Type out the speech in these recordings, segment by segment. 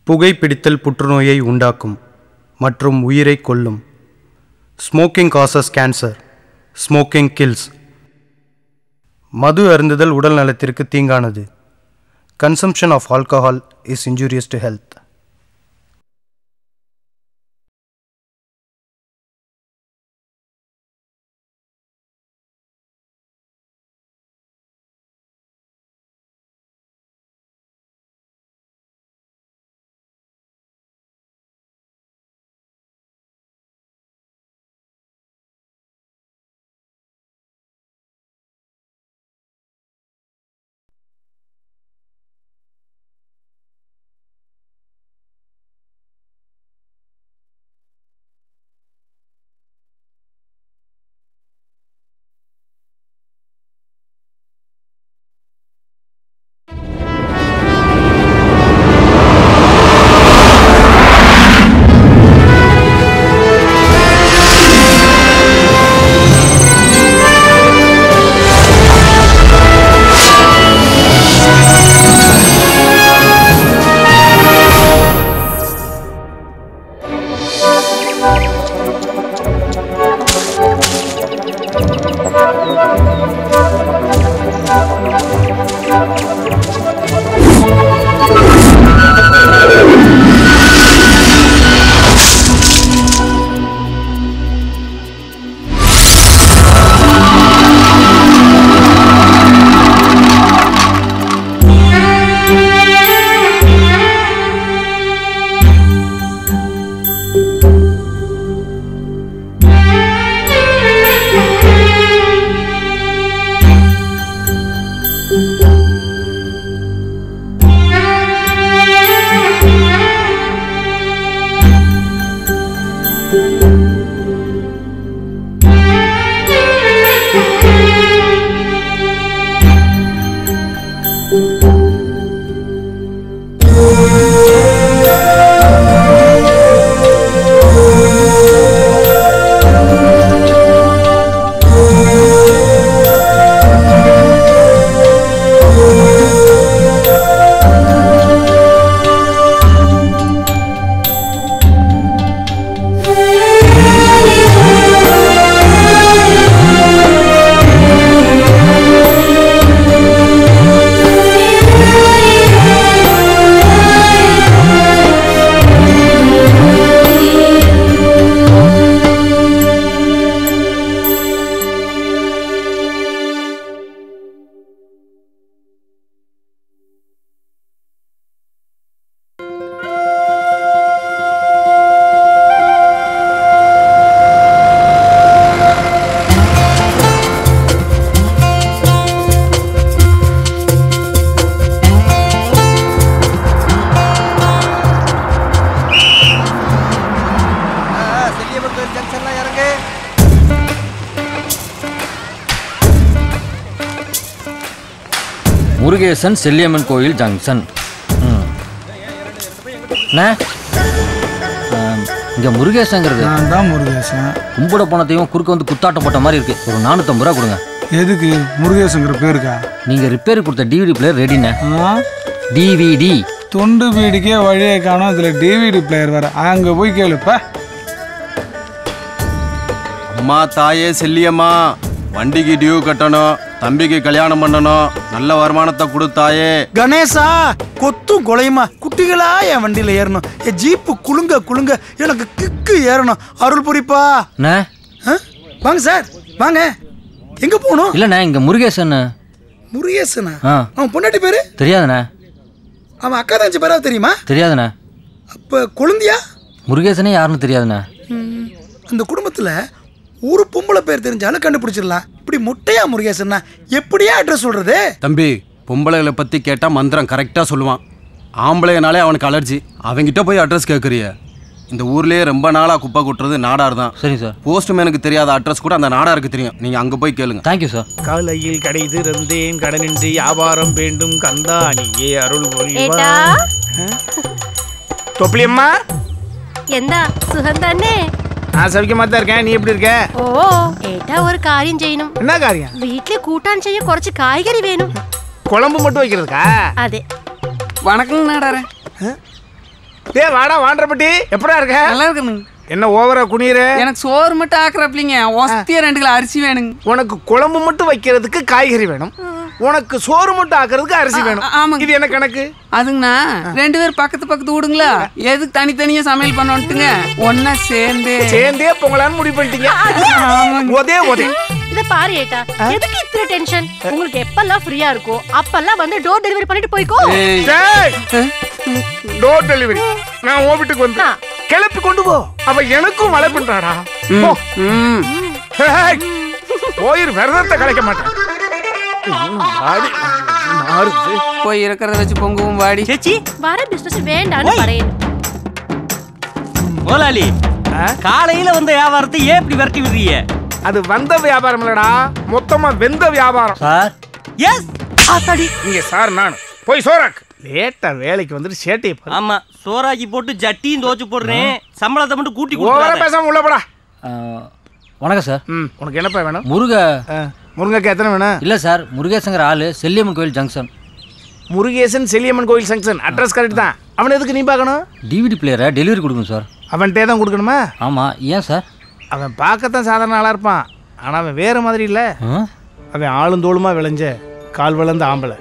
புகைப்பிடித்தல் புற்றுநோயை உண்டாக்கும் மற்றும் உயிரை கொல்லும் smoking causes cancer smoking kills மது அருந்துதல் உடல் நலத்திற்கு தீங்கானது consumption of alcohol is injurious to health Selliamman ஜங்ஷன்லாம் இறங்கு முருகேசன் செல்லியம்மன் கோயில் ஜங்ஷன் ம். அண்ணே இங்கே முருகேசங்கிறது நான் தான் முருகேசன் கும்பிட போன தெய்வம் குறுக்க வந்து குத்தாட்டம் போட்ட மாதிரி இருக்கு ஒரு நானூற்றம்பது ரூபா கொடுங்க எதுக்கு முருகேசங்கிற பேருக்கா நீங்கள் ரிப்பேர் கொடுத்த டிவிடி பிளேயர் ரெடிண்ணே ஆ? டிவிடி தொண்டு வீடுக்கே வழியை காணும் அதில் டிவிடி பிளேயர் வேற அங்கே போய் கேளுப்பா அம்மா தாயே செல்லியம்மா வண்டிக்கு டியூ கட்டணும் தம்பிக்கு கல்யாணம் பண்ணணும் நல்ல வருமானத்தை கொடுத்தாயே கணேசா கொத்தும் கொலையுமா குட்டிகளா என் வண்டியில ஏறணும் என் ஜீப்பு குலுங்க குலுங்க எனக்கு கிக்கு ஏறணும் அருள் புரிப்பா அண்ணே ஆ? வாங்க சார் வாங்க எங்க போகணும் இல்லைண்ணே இங்கே முருகேசன் முருகேசனா ஆ அவன் பொண்டாட்டி பேரு தெரியாதுண்ணே அவன் அக்கா தங்கச்சி பேரா தெரியுமா தெரியாதுண்ணே அப்ப கொழுந்தியா முருகேசனே யாருன்னு தெரியாதுண்ணே ம், அந்த குடும்பத்துல ஒரு பொம்பளை பேர் தெரிஞ்சாலும் கண்டுபிடிச்சிடலாம் இப்படி முட்டையா முருகேசன்னா எப்படியா அட்ரஸ் சொல்றது தம்பி பொம்பளைகளை பத்தி கேட்டா மந்திரம் கரெக்டா சொல்லுவான் ஆம்பளைனாலே அவனுக்கு அலர்ஜி அவங்கிட்ட போய் அட்ரஸ் கேட்குறிய இந்த ஊர்லயே ரொம்ப நாளா குப்பை கொட்டுறது நாடார் தான் சரி சார் போஸ்ட்மேனுக்கு தெரியாத அட்ரஸ் கூட அந்த நாடாருக்கு தெரியும் நீங்க அங்க போய் கேளுங்க தேங்க்யூ சார் காலையில் கடை திறந்தேன் கடனின்றி வியாபாரம் வேண்டும் கந்தா நீயே அருள் ഏട്ടാ தொப்பிலியம்மா എന്താ സുഖം തന്നെ நான் சவிக்கமா தான் இருக்கேன் நீ எப்படி இருக்க ഓ ഏട്ടാ ഒരു കാര്യം ചെയ്യണം என்ன காரியம் വീട്ടില് കൂട്ടാൻ ചെയ്യ കുറച്ച് കായ്കറി വേണം குழம்பு மட்டும் வைக்கிறதுக்கா അതെ வணக்கம் நாடாரே டே வாடா வாண்டப்பட்டி எப்படா இருக்க நல்லா இருக்கணுங்க என்ன ஓவரா குனியற எனக்கு சோறு மட்டும் ஆக்குறப்பிலிங்க ஒஸ்தியா ரெண்டு கிலோ அரிசி வேணுங்க உனக்கு குழம்பு மட்டும் வைக்கிறதுக்கு காய்கறி வேணும் உனக்கு சோறு மட்டும் ஆக்குறதுக்கு அரிசி வேணும் ஆ, ஆமாங்க. இது என்ன கணக்கு அதுங்கண்ணா ரெண்டு பேர் பக்கத்து பக்கத்து விடுங்களா எதுக்கு தனித்தனியா சமையல் பண்ணட்டுங்க ஒன்னா சேர்ந்து சேர்ந்தே பொங்கலான்னு முடிவு பண்ணிட்டீங்க ஒதே ஒதே இத பாரு ஏட்டா எதுக்கு இத்தனை டென்ஷன் உங்களுக்கு எப்பெல்லாம் ஃப்ரீயா இருக்கோ அப்பெல்லாம் வந்து டோர் டெலிவரி பண்ணிட்டு போய்க்கோ டோர் டெலிவரி நான் உன் வீட்டுக்கு வந்து ஆ. கிளப்பி கொண்டு போ அவ எனக்கும் மழை பண்றாடா போ. ஹேய், போயிரு விரதத்தை கலைக்க மாட்டேன் மாறி, மாறுது. போய் இருக்கிறத வச்சு பொங்கவும் வாடி சேச்சி வர பிசினஸ் வேண்டாம்னு பறையன் முதலாளி காலையில வந்த வியாபாரத்தை ஏன் இப்படி விரட்டி விடுறீங்க அது வந்த வியாபாரம் இல்லடா மொத்தமா வெந்த வியாபாரம் சார் எஸ் ஆத்தாடி இங்க சார் நான் போய் சோறாக்கு லேட்டா வேலைக்கு வந்துட்டு சேட்டையை பாரு ஆமா சோறாக்கி போட்டு ஜட்டியும் தோச்சு போடுறேன் சம்பளத்தை மட்டும் கூட்டி ஓவரா கொடுத்துறாத. பேசாம உள்ள போடா வணக்கம் சார் ம் உனக்கு என்னப்பா வேணும் முருக ஆ, முருங்கைக்காய் எத்தனை வேணும் இல்லை சார் முருகேசங்கிற ஆளு செல்லியம்மன் கோயில் ஜங்ஷன் முருகேசன் செல்லியம்மன் கோயில் சங்ஷன் அட்ரஸ் கரெக்ட் தான் அவன் எதுக்கு நீ பார்க்கணும் டிவிடி பிளேயரை டெலிவரி கொடுக்கணும் சார் அவன்கிட்டே தான் கொடுக்கணுமா ஆமாம் ஏன் சார் அவன் பார்க்கத்தான் சாதாரண ஆளாக இருப்பான் ஆனால் அவன் வேறு மாதிரி இல்லை ஆ? அவன் ஆளும் தோளுமா விளைஞ்ச கால் வளர்ந்த ஆம்பளை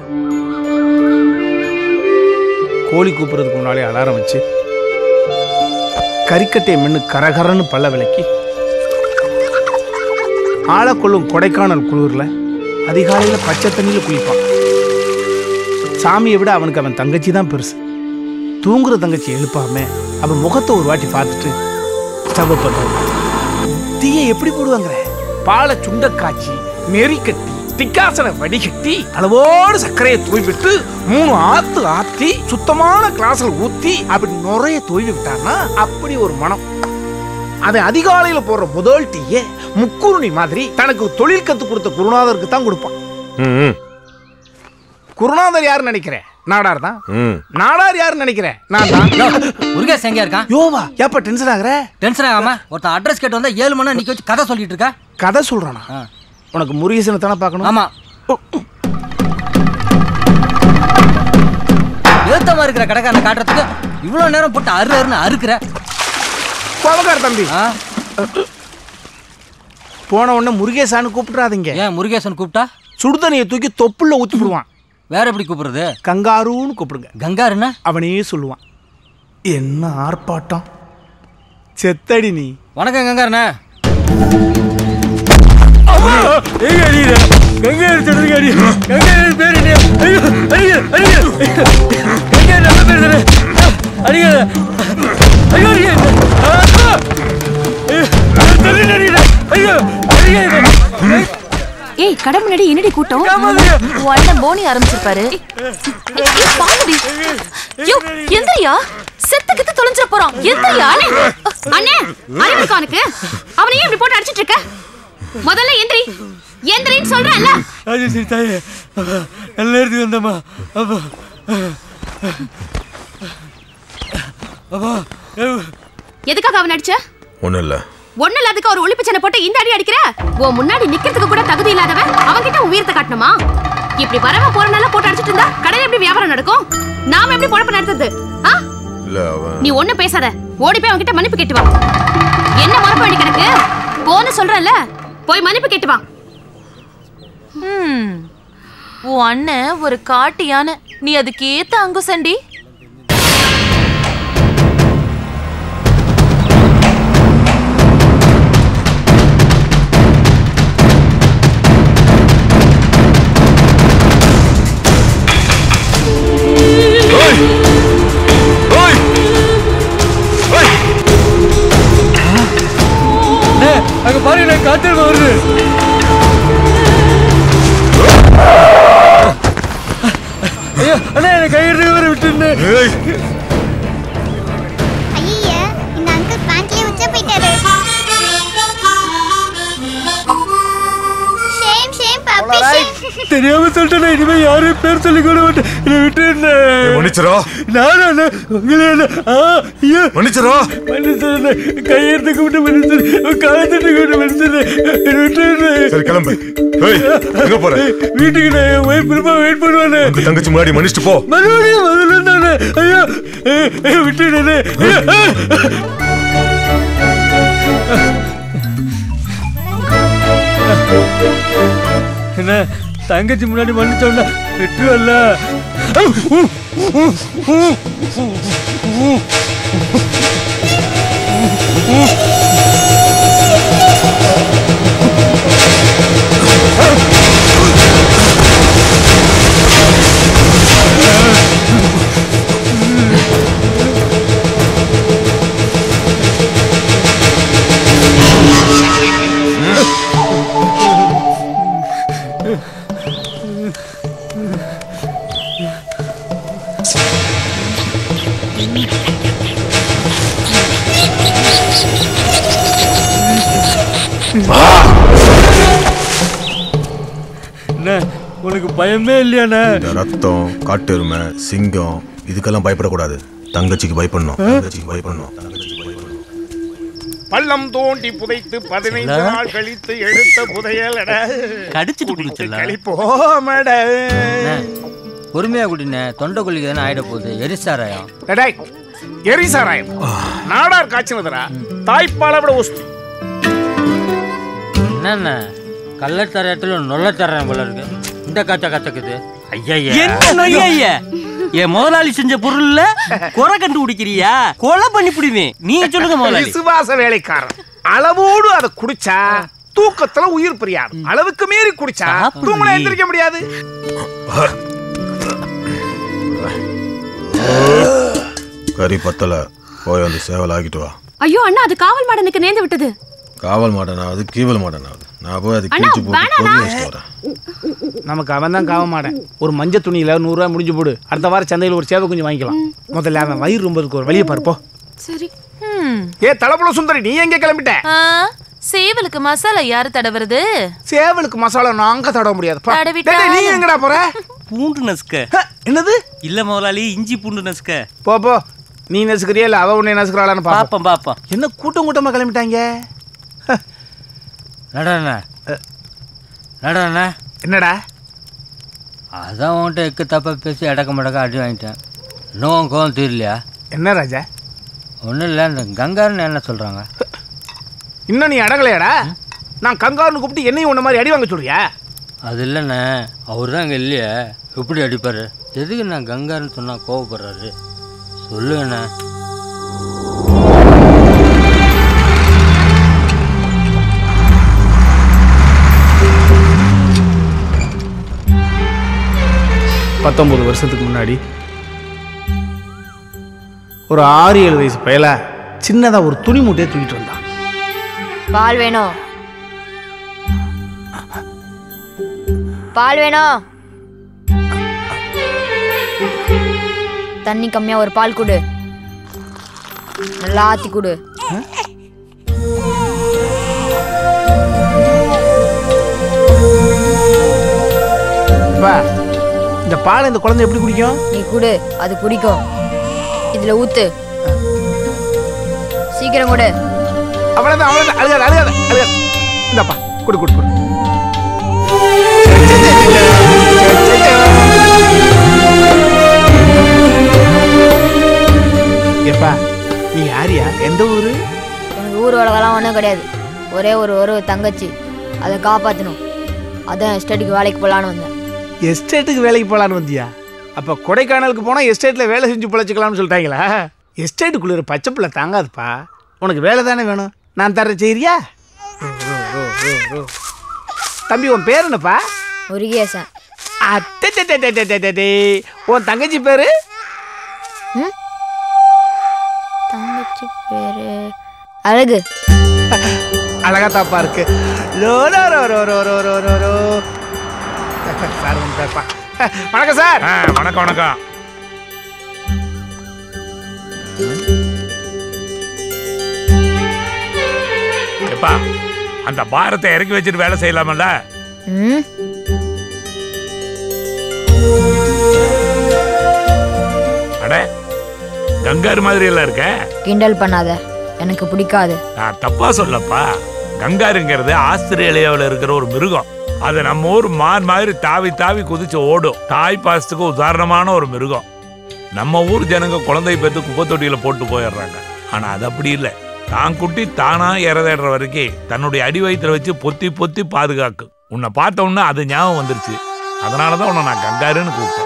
கோழி கூப்பிட்றதுக்கு முன்னாலே அலாரம் வச்சு கறிக்கட்டையை மின்னு கரகரன்னு பல்ல விளக்கி ஆழக்கொள்ளும் கொடைக்கானல் குளிரில் அதிகாலையில் பச்சை தண்ணியில் குளிப்பான் சாமியை விட அவனுக்கு அவன் தங்கச்சி தான் பெருசு தூங்குற தங்கச்சி எழுப்பாம அவன் முகத்தை ஒரு வாட்டி பார்த்துட்டு ஸ்டவ் பண்ணுவான் தீயை எப்படி போடுவாங்கிற பாலை சுண்ட காய்ச்சி நெறி கட்டி டிக்காசனை வடிகட்டி அளவோடு சர்க்கரையை தூவி விட்டு மூணு ஆத்து ஆத்தி சுத்தமான கிளாஸ்ல ஊத்தி அப்படி நுரைய தூவி விட்டான்னா அப்படி ஒரு மனம் அவன் அதிகாலையில போடுற முதல் டீயே முக்குருணி மாதிரி தனக்கு தொழில் கத்து கொடுத்த குருநாதருக்கு தான் கொடுப்பான் ம் குருநாதர் யாருன்னு நினைக்கிறேன் நாடார் தான் ம் நாடார் யாருன்னு நினைக்கிறேன் நான் தான் முருகேஷ் எங்கே இருக்கான் யோவா ஏப்பா டென்ஷன் ஆகுற டென்ஷன் ஆகாம ஒருத்தன் அட்ரஸ் கேட்டு வந்தா ஏழு மணி நேரம் நிக்க வச்சு கதை சொல்லிட்டு இருக்கா கதை சொல்றானா ஆ. உனக்கு முருகேசனை தானே பார்க்கணும் ஆமா எழுத்தமா இருக்கிற கடைக்காரனை காட்டுறதுக்கு இவ்வளவு நேரம் போட்டு அரு அருன்னு அறுக்கிற கோபக்கார தம்பி ஆ? போன உடனே முருகேசான்னு கூப்பிட்றாதீங்க ஏன் முருகேசன் கூப்பிட்டா சுடுதண்ணியை தூக்கி தொப்புள்ள ஊத்தி விடுவான் வேற எப்படி கூப்பிடுறது கங்காருன்னு கூப்பிடுங்க கங்காருன்னா அவனே சொல்லுவான் என்ன ஆர்ப்பாட்டம் செத்தடி நீ வணக்கம் கங்காருண்ணே ஏய் கடை முன்னாடி என்னடி கூட்டம் அண்ணன் போனி ஆரம்பிச்சிருப்பாரு பாருடி யோ எந்திரியா செத்து கித்து தொலைஞ்சிர போறான் எந்திரியா அண்ணே அறிவுக்கா உனக்கு அவனையே இப்படி போட்டு அடிச்சிட்டு இருக்க முதல்ல எந்திரி எந்திரின்னு சொல்றேன்ல அது சரி தாயே நல்ல நேரத்துக்கு வந்தம்மா அப்பா அப்பா எதுக்காக அவன் அடிச்ச ஒன்றும் இல்லை ஒண்ணு இல்லாததுக்கு ஒரு ஒளிப்பு சென்னை போட்டு இந்த அடி அடிக்கிற உன் முன்னாடி நிக்கிறதுக்கு கூட தகுதி இல்லாதவன் அவன்கிட்ட உன் உயிரத்தை காட்டணுமா இப்படி வரவ போறனால போட்டு அடிச்சிட்டு இருந்தா கடையில எப்படி வியாபாரம் நடக்கும் நாம எப்படி பொழப்பு நடத்துறது ஆ? இல்லை அவன் நீ ஒண்ணு பேசாத ஓடி போய் அவன்கிட்ட மன்னிப்பு கேட்டு வா என்ன மறப்ப வேண்டி கிடக்கு போன்னு சொல்றல போய் மன்னிப்பு கேட்டு வா ம். உன் அண்ணன் ஒரு காட்டு யானை நீ அதுக்கு ஏத்த அங்குசண்டி அங்க பாருங்க காத்தல் வருது ஐயோ அண்ணா எனக்கு கையிறது வர விட்டுருந்தேன் ஐயா இந்த அங்கிள் பேண்ட்லயே வச்சா போயிட்டாரு ஷேம் ஷேம் பப்பி ஷேம் தெரியாம சொல்லிட்டேன் இனிமே யாரும் பேர் சொல்லி கூட மாட்டேன் என்னை விட்டுருந்தேன் மன்னிச்சிரோ நானும் அண்ணா உங்களே அண்ணா ஆ ஐயோ மன்னிச்சிரோ மன்னிச்சிருந்த கையெழுத்து கூப்பிட்டு மன்னிச்சிரு காலத்துட்டு கூப்பிட்டு மன்னிச்சிரு என்னை விட்டுருந்தேன் சரி கிளம்பு ஏய் எங்க போற வீட்டுக்கு நான் என் ஒய்ஃப் திரும்ப வெயிட் பண்ணுவானே உங்க தங்கச்சி முன்னாடி மன்னிச்சுட்டு போ மறுபடியும் முதல்ல இருந்தானே ஐயோ விட்டுடு என்ன தங்கச்சி முன்னாடி மன்னிச்சோன்னா விட்டுருவல்ல என்ன உனக்கு பயமே இல்லையாண்ணே இந்த ரத்தம் காட்டு எருமை சிங்கம் இதுக்கெல்லாம் பயப்படக்கூடாது தங்கச்சிக்கு பயப்படணும் தங்கச்சிக்கு பயப்படணும் பள்ளம் தோண்டி புதைத்து பதினைந்து செல்ல. நாள் கழித்து எடுத்த புதையலட கடிச்சிட்டு குடிச்சல கழிப்போமட பொறுமையா குடிண்ணே தொண்டை குழிக்கு தானே ஆயிட போகுது எரிசாராயம் டேய் எரி சாராயம் நாடார் காய்ச்சினதுரா தாய்ப்பாலை விட ஒஸ்தி என்னண்ணே கள்ளத்தரத்துல நொல்லத்தரம் போல இருக்கு இந்த காய்ச்ச கச்சக்குது ஐயா என்ன நொய்யா என் முதலாளி செஞ்ச பொருள்ல குறை கண்டுபிடிக்கிறியா கொலை பண்ணி பிடிவேன் நீங்க சொல்லுங்க முதலாளி விசுவாச வேலைக்காரன் அளவோடு அதை குடிச்சா தூக்கத்துல உயிர் பிரியாது அளவுக்கு மீறி குடிச்சா சாப்பிடு. தூங்கல எந்திரிக்க முடியாது கறி பத்தல போய் வந்து சேவல் ஆக்கிட்டு வா ஐயோ அண்ணா அது காவல் மாடனுக்கு நேர்ந்து விட்டது காவல் மாட்டேனாவது கீவல் மாட்டேனாவது நான் போய் அது அண்ணா, கிழிச்சு போட்டு வேணாண்ணா. பொருள் வச்சுட்டு வரேன் நமக்கு அவன் தான் காவ மாட்டேன் ஒரு மஞ்சள் துணியில நூறுரூவா முடிஞ்சு போடு அடுத்த வாரம் சந்தையில் ஒரு சேவை கொஞ்சம் வாங்கிக்கலாம் முதல்ல அவன் வயிறு ரொம்ப இருக்கு ஒரு வெளியே பார்ப்போம் சரி ம். ஏ தலப்புல சுந்தரி நீ எங்க கிளம்பிட்ட ஆ, சேவலுக்கு மசாலா யாரு தடவுறது சேவலுக்கு மசாலா நாங்க தடவ முடியாது பா. தடவிட்டா டேய், டேய், நீ எங்கடா போற பூண்டு நசுக்க என்னது இல்ல முதலாளி இஞ்சி பூண்டு நசுக்க போ போ நீ நசுக்கிறியா இல்ல அவ உன்னை நசுக்கிறாளான்னு பாப்போம் பாப்போம் பாப்போம் என்ன கூட்டம் கூட்டமா கிளம்பிட்டாங்க நடண்ணே நடண்ணே என்னடா அதான் உன்கிட்ட எக்கு தப்பா பேசி அடக்க மடக்க அடி வாங்கிட்டேன் இன்னும் உன் கோவம் தீரலையா என்ன ராஜா ஒன்றும் இல்லை இந்த கங்காருன்னு என்ன சொல்கிறாங்க இன்னும் நீ அடங்கலையாடா நான் கங்காருன்னு கூப்பிட்டு என்னையும் உன்ன மாதிரி அடி வாங்க சொல்றியா அது இல்லைண்ணே அவர் தான் இங்கே இல்லையே எப்படி அடிப்பார் எதுக்கு நான் கங்காருன்னு சொன்னால் கோவப்படுறாரு சொல்லுங்கண்ணே பத்தொன்பது வருஷத்துக்கு முன்னாடி ஒரு ஆறு ஏழு வயசு பயல சின்னதா ஒரு துணி மூட்டையை தூக்கிட்டு வந்தான் பால் வேணும் பால் வேணும் தண்ணி கம்மியா ஒரு பால் கொடு நல்லா ஆத்தி கொடு அப்பா, இந்த பாலை இந்த குழந்தை எப்படி குடிக்கும் நீ குடு அது குடிக்கும் இதுல ஊத்து சீக்கிரம் கொடு அவ்வளவுதான் அவ்வளவுதான் அழுகாத அழுகாத அழுகாத இந்தப்பா குடு குடு குடு எப்பா நீ யாரியா எந்த ஊரு எனக்கு ஊர் உலகெல்லாம் ஒன்றும் கிடையாது ஒரே ஒரு ஒரு தங்கச்சி அதை காப்பாற்றணும் அதான் எஸ்டேட்டுக்கு வேலைக்கு போகலான்னு வந்தேன் எஸ்டேட்டுக்கு வேலைக்கு போகலான்னு வந்தியா அப்போ கொடைக்கானலுக்கு போனால் எஸ்டேட்டில் வேலை செஞ்சு பிழைச்சிக்கலாம்னு சொல்லிட்டாங்களா எஸ்டேட்டுக்குள்ள ஒரு பச்சை பிள்ளை தாங்காதுப்பா உனக்கு வேலை தானே வேணும் நான் தரேன் செய்யறியா தம்பி உன் பேர் என்னப்பா முருகேசன் அட்டே உன் தங்கச்சி பேரு தங்கச்சி பேரு அழகு அழகா தாப்பா இருக்கு லோ லோ ரோ ரோ ரோ ரோ ரோ ரோ ரோ சார் வந்துட்டாப்பா வணக்கம் சார் வணக்கம் வணக்கம் எப்பா அந்த பாரத்தை இறக்கி வச்சுட்டு வேலை செய்யலாமல்ல ம் அட கங்காரு மாதிரி எல்லாம் இருக்க கிண்டல் பண்ணாத எனக்கு பிடிக்காது நான் தப்பா சொல்லப்பா கங்காருங்கிறது ஆஸ்திரேலியாவில் இருக்கிற ஒரு மிருகம் அது நம்ம ஊர் மான் மாதிரி தாவி தாவி குதிச்சு ஓடும் தாய் பாசத்துக்கு உதாரணமான ஒரு மிருகம் நம்ம ஊர் ஜனங்க குழந்தை பெற்று குப்பை தொட்டியில போட்டு போயிடுறாங்க ஆனா அது அப்படி இல்லை தான் குட்டி தானா இறதேடுற வரைக்கும் தன்னுடைய அடி வயிற்றுல வச்சு பொத்தி பொத்தி பாதுகாக்கு உன்னை பார்த்த உடனே அது ஞாபகம் வந்துருச்சு அதனால தான் உன்னை நான் கங்காருன்னு கூப்பிட்டேன்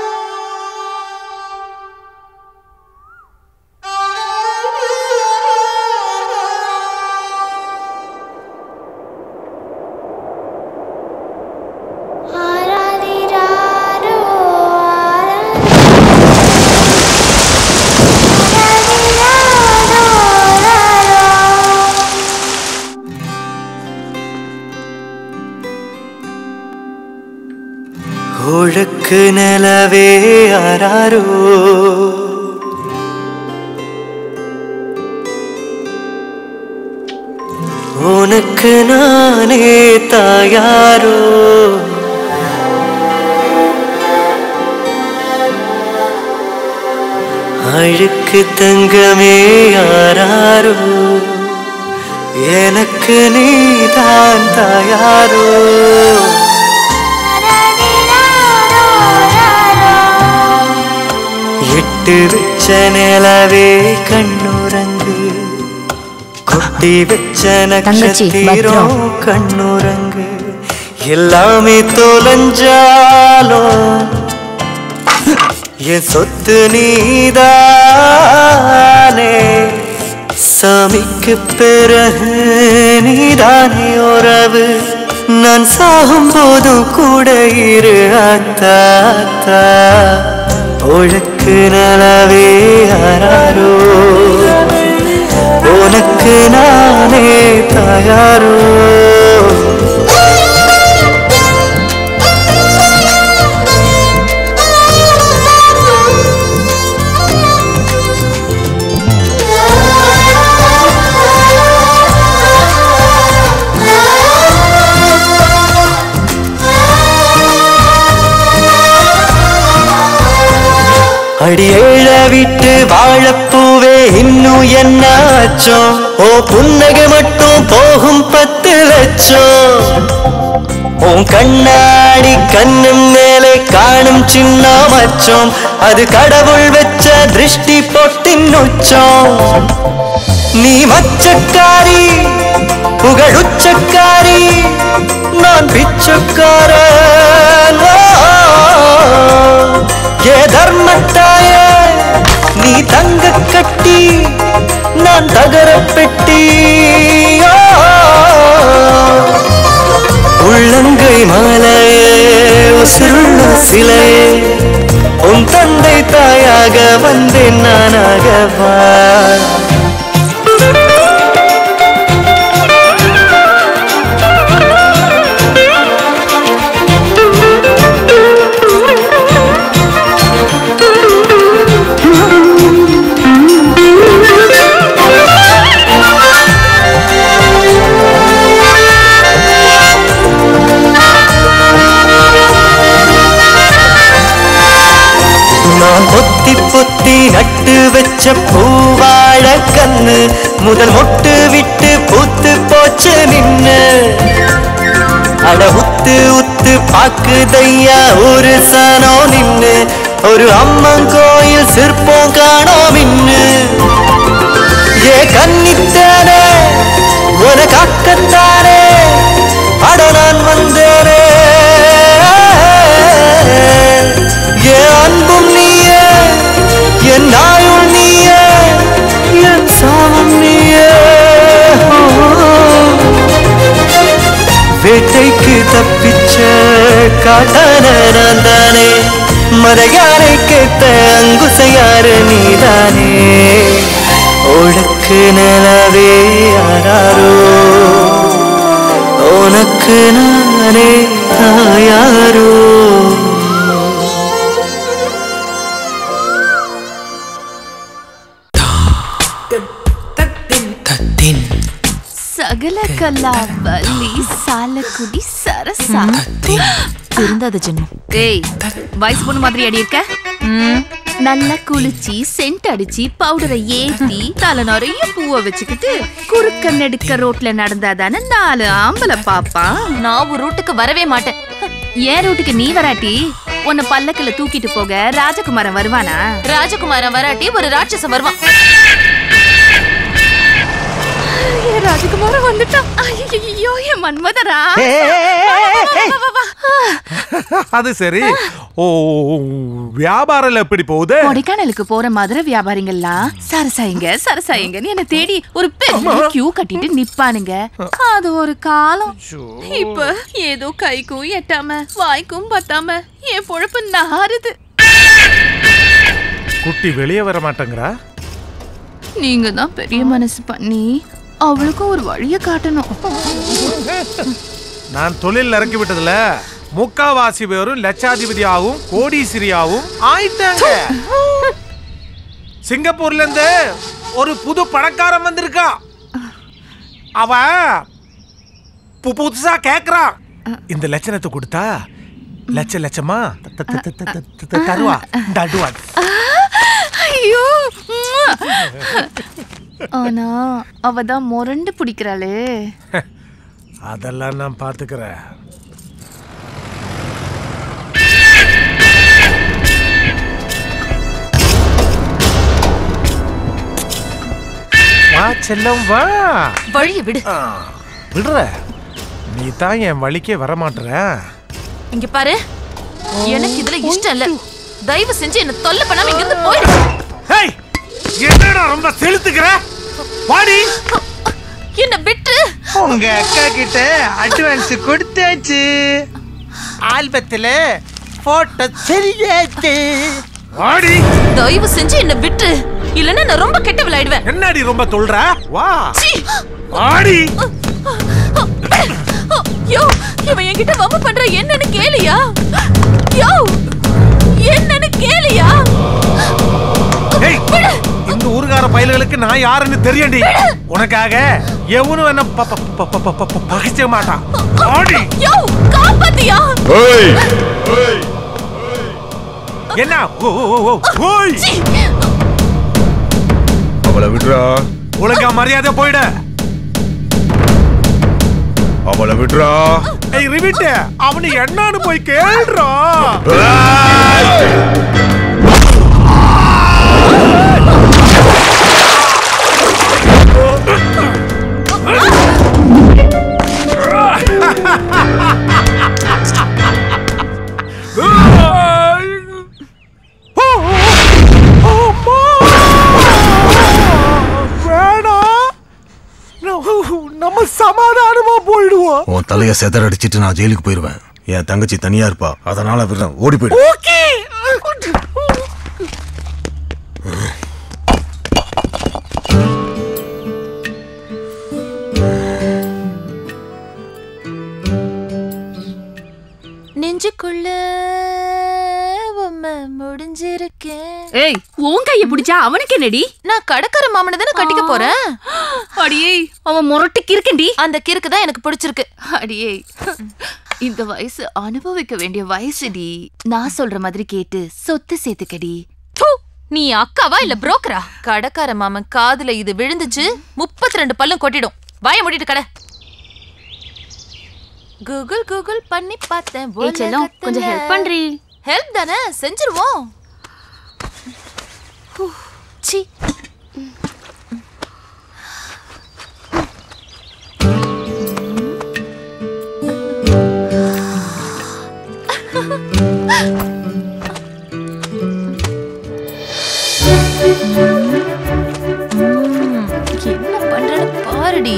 ஒழுக்கு நிலவே ஆராரோ உனக்கு நானே தாயாரோ அழுக்கு தங்கமே ஆராரோ எனக்கு நீதான் தாயாரோ எட்டு வச்ச நிலவே கண்ணுறங்கு கொட்டி வச்ச நட்சத்திரம் கண்ணுறங்கு எல்லாமே தொலைஞ்சாலும் என் சொத்து நீதானே சாமிக்கு பிறகு நீதானே உறவு நான் சாகும் போதும் கூட இரு அத்தா அத்தா. உனக்கு நலவே யாரோ உனக்கு நானே தயாரோ அடியேழ விட்டு வாழப்பூவே இன்னும் என்ன அச்சம் ஓ புன்னகை மட்டும் போகும் பத்து லட்சம் உன் கண்ணாடி கண்ணும் மேலே காணும் சின்ன மச்சம் அது கடவுள் வச்ச திருஷ்டி பொட்டின் உச்சம் நீ மச்சக்காரி புகழுச்சக்காரி நான் பிச்சைக்காரன் ஓ, ஏ தர்மத்தாய நீ தங்க கட்டி நான் தகர பெட்டி ஓ, உள்ளங்கை மாலையே உசிருள்ள சிலையே உன் தந்தை தாயாக வந்தேன் நானாக வா நான் பொத்தி பொத்தி நட்டு வச்ச பூவாழ கண்ணு முதல் மொட்டு விட்டு பூத்து போச்சு நின்னு அட உத்து உத்து பாக்குதையா ஒரு சனோ நின்னு ஒரு அம்மன் கோயில் சிற்பம் காணோம் இன்னு ஏ கன்னித்தானே உனக்காக்கத்தானே அட நான் வந்தேனே ஏ அன்பும் நீயே என் நாயுள் நீயே என் சாமம் நீயே வேட்டைக்கு தப்பிச்ச காட்டான நான் தானே மறையாரை கேட்ட அங்குசையாரு நீதானே உனக்கு நிலவே யாராரோ உனக்கு நானே தாயாரோ சகல கலா வள்ளி சாலக்குடி சரசா திருந்தாத ஜென்மம் ஏய் வயசு பொண்ணு மாதிரி அடி இருக்க ம், நல்லா குளிச்சு சென்ட் அடிச்சு பவுடரை ஏத்தி தலை நிறைய பூவை வச்சுக்கிட்டு குறுக்க நெடுக்க ரோட்ல நடந்தாதானே நாலு ஆம்பளை பாப்பான் நான் ஒரு ரூட்டுக்கு வரவே மாட்டேன் ஏன் ரூட்டுக்கு நீ வராட்டி உன்னை பல்லக்குல தூக்கிட்டு போக ராஜகுமாரன் வருவானா ராஜகுமாரன் வராட்டி ஒரு ராட்சசம் வருவான் ஏன் ராஜகுமாரன் வந்துட்டான் ஐயோ என் மன்மதரா வா, வா, வா. அது சரி ஓ வியாபாரம் எப்படி போகுது கொடைக்கானலுக்கு போற மதுரை வியாபாரிங்கெல்லாம் சரசாயிங்க சரசாயிங்கன்னு என்ன தேடி ஒரு பெரிய கியூ கட்டிட்டு நிப்பானுங்க அது ஒரு காலம் இப்ப ஏதோ கைக்கும் எட்டாம வாய்க்கும் பத்தாம என் பொழப்பு நாறுது குட்டி வெளியே வர மாட்டேங்கிறா நீங்க தான் பெரிய மனசு பண்ணி அவளுக்கும் ஒரு வழிய காட்டணும் நான் தொழில் இறக்கி விட்டதுல முக்காவாசி பேரும் லட்சாதிபதியாகவும் கோடீசிரியாவும் ஆயிட்டாங்க சிங்கப்பூர்ல இருந்து ஒரு புது பணக்காரன் வந்திருக்கா அவ பு- புதுசா கேக்குறான் இந்த லட்சணத்தை கொடுத்தா லட்ச லட்சமா த- த- த- த- த- த- த- தருவா இந்த அட்வான்ஸ் ஐயோ உம்மா. ஆனா அவ தான் முரண்டு பிடிக்கிறாளே அதெல்லாம் நான் பாத்துக்கிறேன் வா செல்லம் வா வழிய விடு விடுற நீ தான் என் வழிக்கே வர மாட்டுற இங்க பாரு எனக்கு இதுல இஷ்டம் இல்ல தயவு செஞ்சு என்ன தொல்லை பண்ணாம இங்க இருந்து போயிடு ஹேய் என்னடா ரொம்ப செலுத்துக்கிற வாடி என்ன விட்டு உங்க அக்கா கிட்ட அட்வான்ஸ் கொடுத்தாச்சு ஆல்பத்துல போட்டோ சரியாச்சு வாடி தயவு செஞ்சு என்ன விட்டு இல்லன்னா நான் ரொம்ப கெட்ட விளையாடுவேன் என்னடி ரொம்ப தொல்ற வா வாடி யோ இவன் என்கிட்ட வம்பு பண்ற என்னன்னு கேளியா யோ என்னன்னு கேளியா ஏய் இந்த ஊருகார பயல்களுக்கு நான் யாருன்னு தெரியண்டி உனக்காக எவனும் என்ன ப- ப- ப- ப- ப- ப- பகைக்க மாட்டான் வாடி யோ காப்பாத்தியா என்ன ஓ, ஓ, ஓ, ஓ, ஓய் அவளை விடுறா ஒழுங்கா மரியாதை போயிட அவளை விடுறா ஏய் ரிவிட் அவனு என்னன்னு போய் கேள்றா வேணாம் நம்ம- நம்ம சமாதானமா போயிடுவோம் உன் தலைய செதறடிச்சிட்டு நான் ஜெயிலுக்கு போயிருவேன் என் தங்கச்சி தனியா இருப்பா அதனால விடுறேன் ஓடி போயிடு ஓகே நெஞ்சுக்குள்ள உம்மை முடிஞ்சிருக்கேன் ஏய் உன் கைய பிடிச்சா அவனுக்கு என்னடி நான் கடற்கரை மாமனை தானே கட்டிக்க போறேன் அடியே அவன் முரட்டு கிறுக்கண்டி அந்த கிறுக்கு தான் எனக்கு பிடிச்சிருக்கு அடியே இந்த வயசு அனுபவிக்க வேண்டிய வயசுடி நான் சொல்ற மாதிரி கேட்டு சொத்து சேர்த்துக்கடி ப்பு, நீ அக்காவா இல்ல புரோக்கரா கடக்கார மாமன் காதுல இது விழுந்துச்சு முப்பத்தி ரெண்டு பல்லும் கொட்டிடும் வாய மூடிட்டு கடை கூகுள் கூகுள் பண்ணி பார்த்தேன் ஏய் செல்லம், கொஞ்சம் help பண்றீ. ஹெல்ப் தானே செஞ்சிருவோம் ஹூ, சீ என்ன பண்றேன்னு பாருடி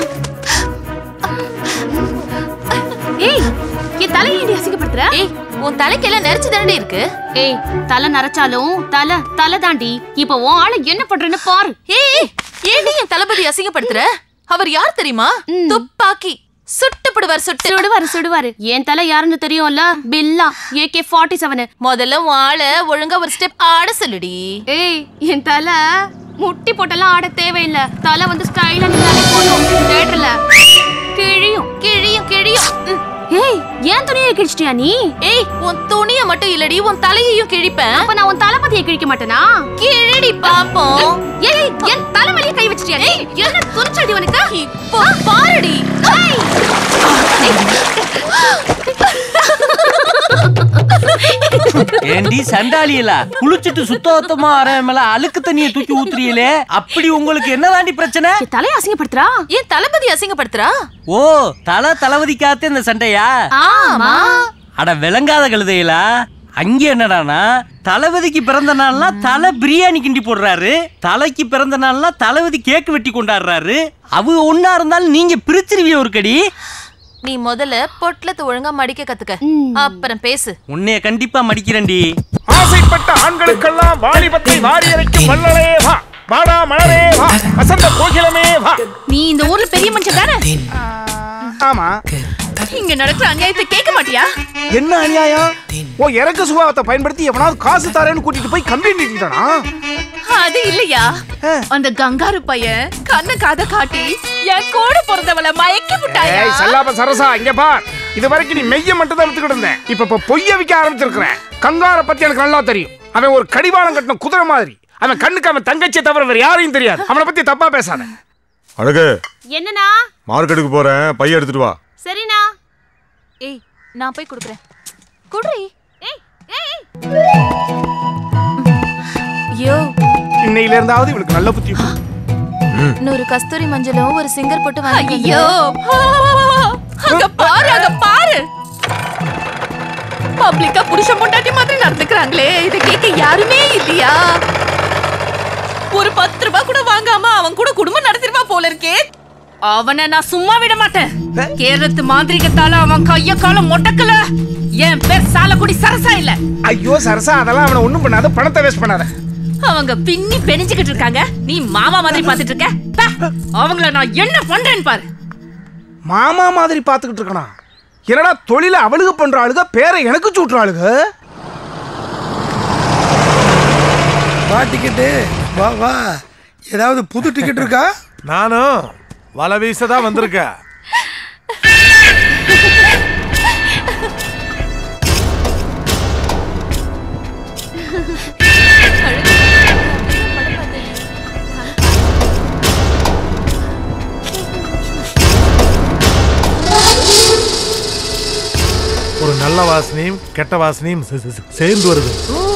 ஏய் என் தலையை ஏன்டி அசிங்கப்படுத்துற ஏய் உன் தலைக்கெல்லாம் நெரிச்சு தானடி இருக்கு ஏய் தலை நரைச்சாலும் தலை தலை தாண்டி இப்போ உன் ஆளு என்ன பண்றேன்னு பாரு ஏய் ஏடி என் தளபதி அசிங்கப்படுத்துற அவர் யார் தெரியுமா துப்பாக்கி சுட்டுப்படுவார் சுட்டு சுடுவாரு சுடுவாரு என் தலை யாருன்னு தெரியும்ல பில்லா ஏகே ஃபார்ட்டி செவனு முதல்ல உன் ஆள ஒழுங்கா ஒரு ஸ்டெப் ஆட சொல்லுடி ஏய் என் தலை முட்டி போட்டெல்லாம் ஆட தேவையில்லை தலை வந்து ஸ்டைலா நின்னாலே போதும் தேட்டர்ல கிழியும் கிழியும் கிழியும் ம். ஏய் ஏன் துணியை கிழிச்சிட்டியா நீ ஏய் உன் துணிய மட்டும் இல்லடி உன் தலையையும் கிழிப்பேன் அப்ப நான் உன் தளபதியை கிழிக்க மாட்டேனா கிழடி பாப்போம் ஏய் என் தலைமலையை கை வச்சிட்டியா நீ என்ன துணிச்சடி உனக்கு இப்போ பாருடி ஏய். ஏண்டி சண்டாளியலா குளிச்சுட்டு சுத்தமா வரேன் மேல அழுக்கு தண்ணியை தூக்கி ஊத்துறீங்களே அப்படி உங்களுக்கு என்னதாண்டி பிரச்சனை தலையை அசிங்கப்படுத்துறா ஏன் தளபதி அசிங்கப்படுத்துறா ஓ தல தளபதிக்காத்த இந்த சண்டையா ஆமா அட விளங்காத கழுதைகளா அங்க என்னடானா தளபதிக்கு பிறந்த நாள்னா தலை பிரியாணி கிண்டி போடுறாரு தலைக்கு பிறந்த நாள்னா தளபதி கேக் வெட்டி கொண்டாடுறாரு அவங்க ஒண்ணா இருந்தாலும் நீங்க பிரிச்சிருவிய ஒரு கடி நீ முதல்ல பொட்டலத்தை ஒழுங்கா மடிக்க கத்துக்க அப்புறம் பேசு உன்னைய கண்டிப்பா மடிக்கிறேன்டி ஆசைப்பட்ட ஆண்களுக்கெல்லாம் வாலிபத்தை வாரி இறைக்கும் வல்லலே வா வாடா மலரே வா வசந்த கோகிலமே வா நீ இந்த ஊர்ல பெரிய மனுஷன் தானே ஆமா இங்க நடக்கிற அநியாயத்தை கேட்க மாட்டியா என்ன அநியாயம் ஓ இறக்க சுபாவத்தை பயன்படுத்தி எவனாவது காசு தரேன்னு கூட்டிட்டு போய் கம்பெனி நிறுத்திட்டானா அது இல்லையா அந்த கங்காரு பையன் கண்ண காத காட்டி என் கூட பிறந்தவள மயக்கி விட்டாயா ஏய் சல்லாப சரசா இங்க பார் இது வரைக்கும் நீ மெய்ய மட்டும் தான் எடுத்துக்கிட்டு இருந்தேன் இப்ப இப்ப பொய்ய விக்க ஆரம்பிச்சிருக்கிறேன் கங்கார பத்தி எனக்கு நல்லா தெரியும் அவன் ஒரு கடிவாளம் கட்டின குதிரை மாதிரி அவன் கண்ணுக்கு அவன் தங்கச்சியை தவிர வேற யாரையும் தெரியாது அவனை பத்தி தப்பா பேசாத அழகு என்னண்ணா மார்க்கெட்டுக்கு போறேன் பைய எடுத்துட்டு வா சரிண்ணா ஏய் நான் போய் கொடுக்குறேன் குடுறி ஏய் ஏய் ஐயோ இன்னையில இருந்தாவது இவளுக்கு நல்ல புத்தி நூறு கஸ்தூரி மஞ்சளும் ஒரு சிங்கர் போட்டு வாங்கி ஐயோ அங்க பாரு அங்க பாரு பப்ளிக்கா புருஷ பொண்டாட்டி மாதிரி நடந்துக்கிறாங்களே இத கேட்க யாருமே இல்லையா ஒரு பத்து ரூபாய் கூட வாங்காம அவன் கூட குடும்பம் நடத்திருப்பா போல இருக்கே அவனை நான் சும்மா விட மாட்டேன் கேரளத்து மாந்திரிகத்தால அவன் கைய காலம் மொட்டக்கல என் பேர் சாலக்குடி சரசா இல்ல ஐயோ சரசா அதெல்லாம் அவனை ஒண்ணும் பண்ணாத பணத்தை வேஸ்ட் பண்ணாத அவங்க பின்னி பெனிஞ்சுக்கிட்டு இருக்காங்க நீ மாமா மாதிரி பாத்துட்டு இருக்க பா, அவங்கள நான் என்ன பண்றேன்னு பாரு மாமா மாதிரி பாத்துக்கிட்டு இருக்கனா என்னடா தொழில அவளுக பண்ற ஆளுக பேரை எனக்கு சூட்டுற ஆளுக வா டிக்கெட்டு வா வா ஏதாவது புது டிக்கெட் இருக்கா நானும் வலை வீச தான் வந்திருக்கேன் ஒரு நல்ல வாசனையும் கெட்ட வாசனையும் சே- சே- சேர்ந்து வருது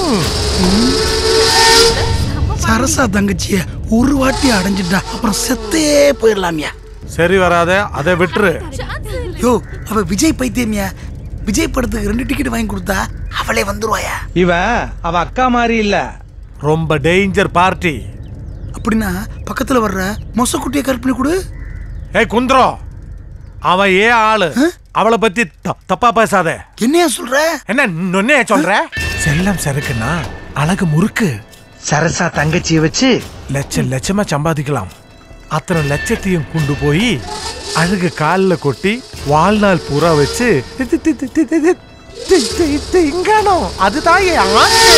சரசா தங்கச்சிய ஒரு வாட்டி அடைஞ்சிட்டா அப்புறம் செத்தே போயிடலாமியா சரி வராத அதை விட்டுரு யோ அவ விஜய் பைத்தியமியா விஜய் படத்துக்கு ரெண்டு டிக்கெட் வாங்கி கொடுத்தா அவளே வந்துருவாயா இவ அவ அக்கா மாதிரி இல்ல ரொம்ப டேஞ்சர் பார்ட்டி அப்படின்னா பக்கத்துல வர்ற மொசக்குட்டியை கற்பனை கொடு ஏய் குந்திரம் அவன் ஏன் ஆளு அவளை பத்தி த- தப்பா பேசாத என்னையா சொல்ற என்ன நொன்னைய சொல்ற செல்லம் சறுக்குன்னா அழகு முறுக்கு சரசா தங்கச்சியை வச்சு லட்சம் லட்சமா சம்பாதிக்கலாம் அத்தனை லட்சத்தையும் கொண்டு போய் அழகு காலில் கொட்டி வாழ்நாள் பூரா வச்சு தி- தி- தி- தி- தி- தி- தி- தி- திங்கணும் அதுதான் என் ஆசை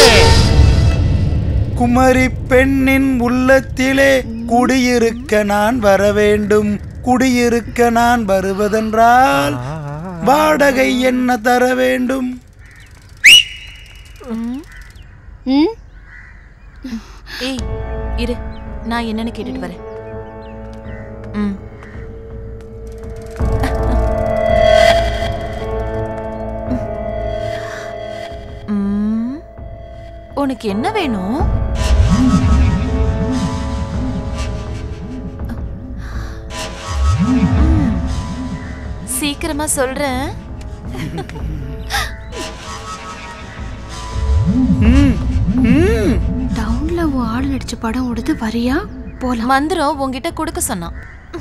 குமரி பெண்ணின் உள்ளத்திலே குடியிருக்க நான் வர வேண்டும் குடியிருக்க நான் வருவதென்றால் வாடகை என்ன தர வேண்டும் ஏய் இரு நான் என்னன்னு கேட்டுட்டு வரேன் ம் ம். உனக்கு என்ன வேணும் ம். சீக்கிரமா சொல்றேன் டவுன்ல உன் ஆள் நடிச்ச படம் ஓடுது வரியா போலாம் மந்திரம் உன்கிட்ட கொடுக்க சொன்னான்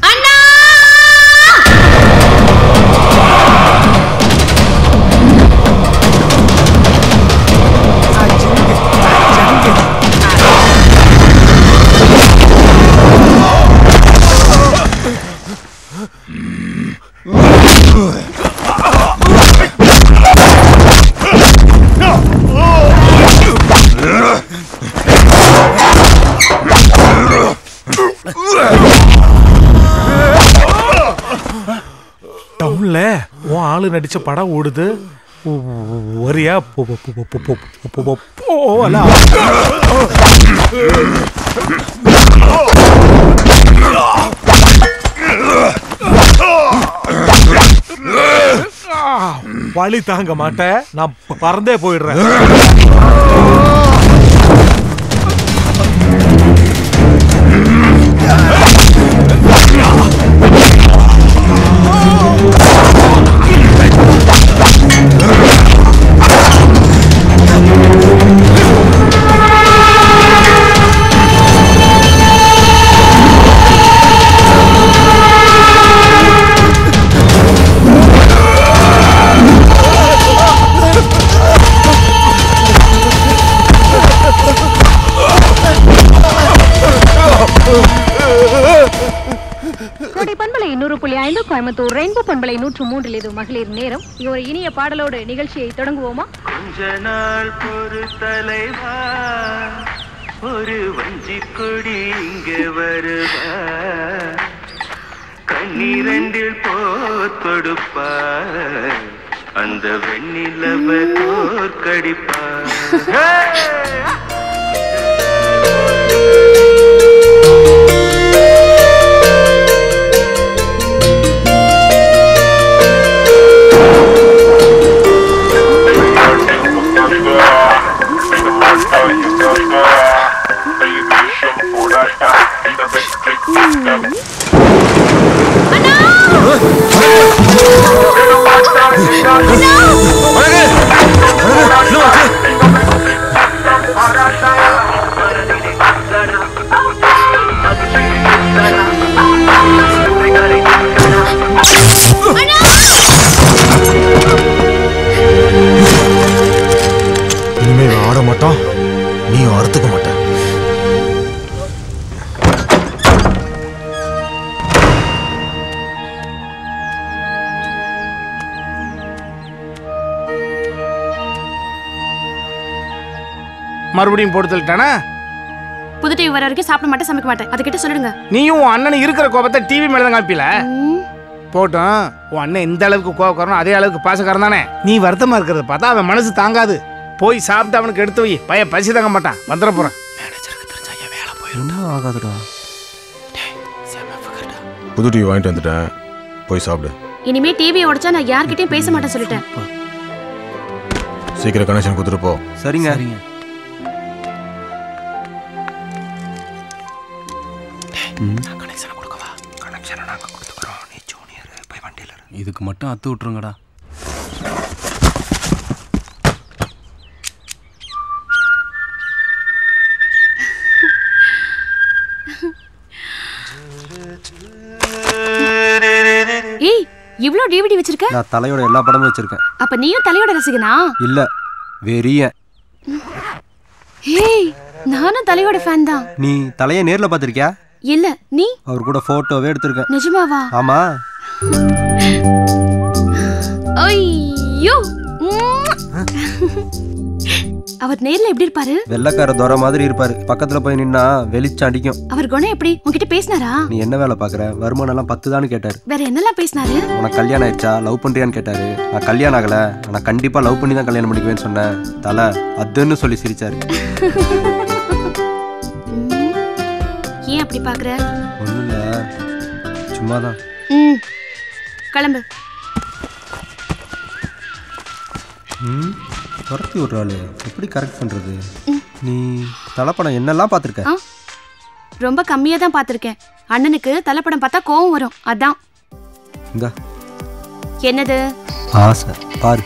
டவுன்ல உன் ஆளு நடிச்ச படம் ஓடுது ஒ- ஒ- ஒரியா போ- போ- போ- போ- போ- போ- போ- போ- போலாம். வழி தாங்க மாட்டேன் நான் பறந்தே போயிடுறேன் கோடை பண்பலை நூறு புள்ளி ஐந்து கோயம்புத்தூர் ரெயின்போ பண்பலை நூற்று மூன்றில் இது மகளிர் நேரம் ஒரு இனிய பாடலோடு நிகழ்ச்சியை தொடங்குவோமா கொஞ்ச நாள் பொறு தலைவா ஒரு வஞ்சி கொடி இங்க வருவா கண்ணீரண்டில் போத்தொடுப்பா அந்த வெண்ணிலவ தோற்கடிப்பா இனிமே இவன் ஆட மாட்டான் நீ அறுத்துக்க மாட்ட மறுபடியும் போட்டு தள்ளிட்டானா புது டிவி வர வரைக்கும் சாப்பிட மாட்டேன் சமைக்க மாட்டேன் அதுக்கிட்ட சொல்லிடுங்க நீயும் உன் அண்ணன் இருக்கிற கோபத்தை டிவி மேல தான் காமிப்பில போட்டும் உன் அண்ணன் இந்த அளவுக்கு கோபக்காரனும் அதே அளவுக்கு பாசக்காரன் தானே நீ வருத்தமா இருக்கிறத பார்த்தா அவன் மனசு தாங்காது போய் சாப்பிட்டு அவனுக்கு எடுத்து வை பைய பசி தாங்க மாட்டான் வந்துட போறான் என்ன ஆகாதுடா புது டிவி வாங்கிட்டு வந்துட்டேன் போய் சாப்பிடு இனிமே டிவியை உடைச்சா நான் யார்கிட்டயும் பேச மாட்டேன் சொல்லிட்டேன் சீக்கிரம் கனெக்ஷன் கொடுத்துட்டு போ சரிங்க சரிங்க இதுக்கு மட்டும் அத்து விட்டுருங்கடா ஏய் இவ்ளோ டிவிடி வச்சிருக்க நான் தலையோட எல்லா படமும் வச்சிருக்கேன் அப்ப நீயும் தலையோட ரசிகனா இல்ல வெறிய ஏய் நானும் தலையோட ஃபேன் தான் நீ தலைய நேர்ல பாத்திருக்கியா இல்ல நீ அவர் கூட போட்டோவே எடுத்திருக்கேன் நிஜமாவா ஆமா ஐயோ உம்ம். அவர் நேர்ல எப்படி இருப்பாரு வெள்ளக்கார துறை மாதிரி இருப்பாரு பக்கத்துல போய் நின்னா வெளிச்சம் அடிக்கும் அவர் குணம் எப்படி உன்கிட்ட பேசினாரா நீ என்ன வேலை பாக்குற வருமானம் எல்லாம் பத்து தான்னு கேட்டாரு வேற என்னெல்லாம் பேசினாரு உனக்கு கல்யாணம் ஆயிடுச்சா லவ் பண்றியான்னு கேட்டாரு நான் கல்யாணம் ஆகல ஆனா கண்டிப்பா லவ் பண்ணி தான் கல்யாணம் பண்ணிக்குவேன்னு சொன்னேன் தலை அதுன்னு சொல்லி சிரிச்சாரு ஏன் அப்படி பாக்குற ஒண்ணும் இல்ல சும்மாதான் ம் கிளம்பு ம் துரத்தி விட்றாளே எப்படி கரெக்ட் பண்றது நீ தலைப்படம் என்னெல்லாம் பார்த்துருக்க ஆ ரொம்ப கம்மியா தான் பார்த்திருக்கேன் அண்ணனுக்கு தலைப்படம் பார்த்தா கோவம் வரும் அதான் இந்த என்னது ஆசை பாரு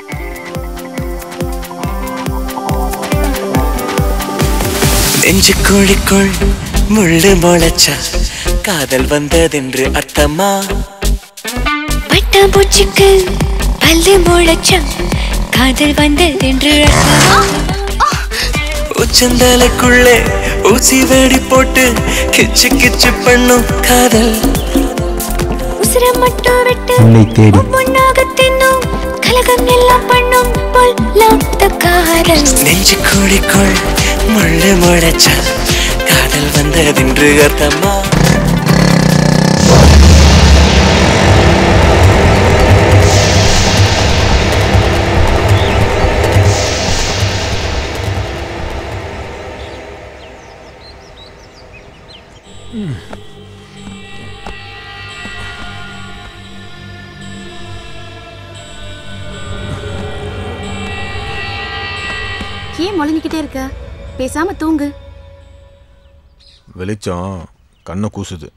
நெஞ்சு குழிக்குள் முள்ளு முளைச்சா காதல் வந்ததென்று அர்த்தமா பட்டாம்பூச்சிக்கு பல்லு முளைச்சம் காதல் வந்ததென்று அர்த்தமா உச்சந்தலைக்குள்ளே ஊசி வெடி போட்டு கிச்சு கிச்சு பண்ணும் காதல் உசுர மட்டும் விட்டு உன்னை தேடி ஒன்னாக தின்னும் கலகம் எல்லாம் பண்ணும் பொல்லாத காதல் நெஞ்சு குழிக்குள் முள்ளு முளைச்சா காதல் வந்ததென்று அர்த்தமா ஏன் முழங்கிக்கிட்டே இருக்க பேசாம தூங்கு வெளிச்சம் கண்ணை கூசுது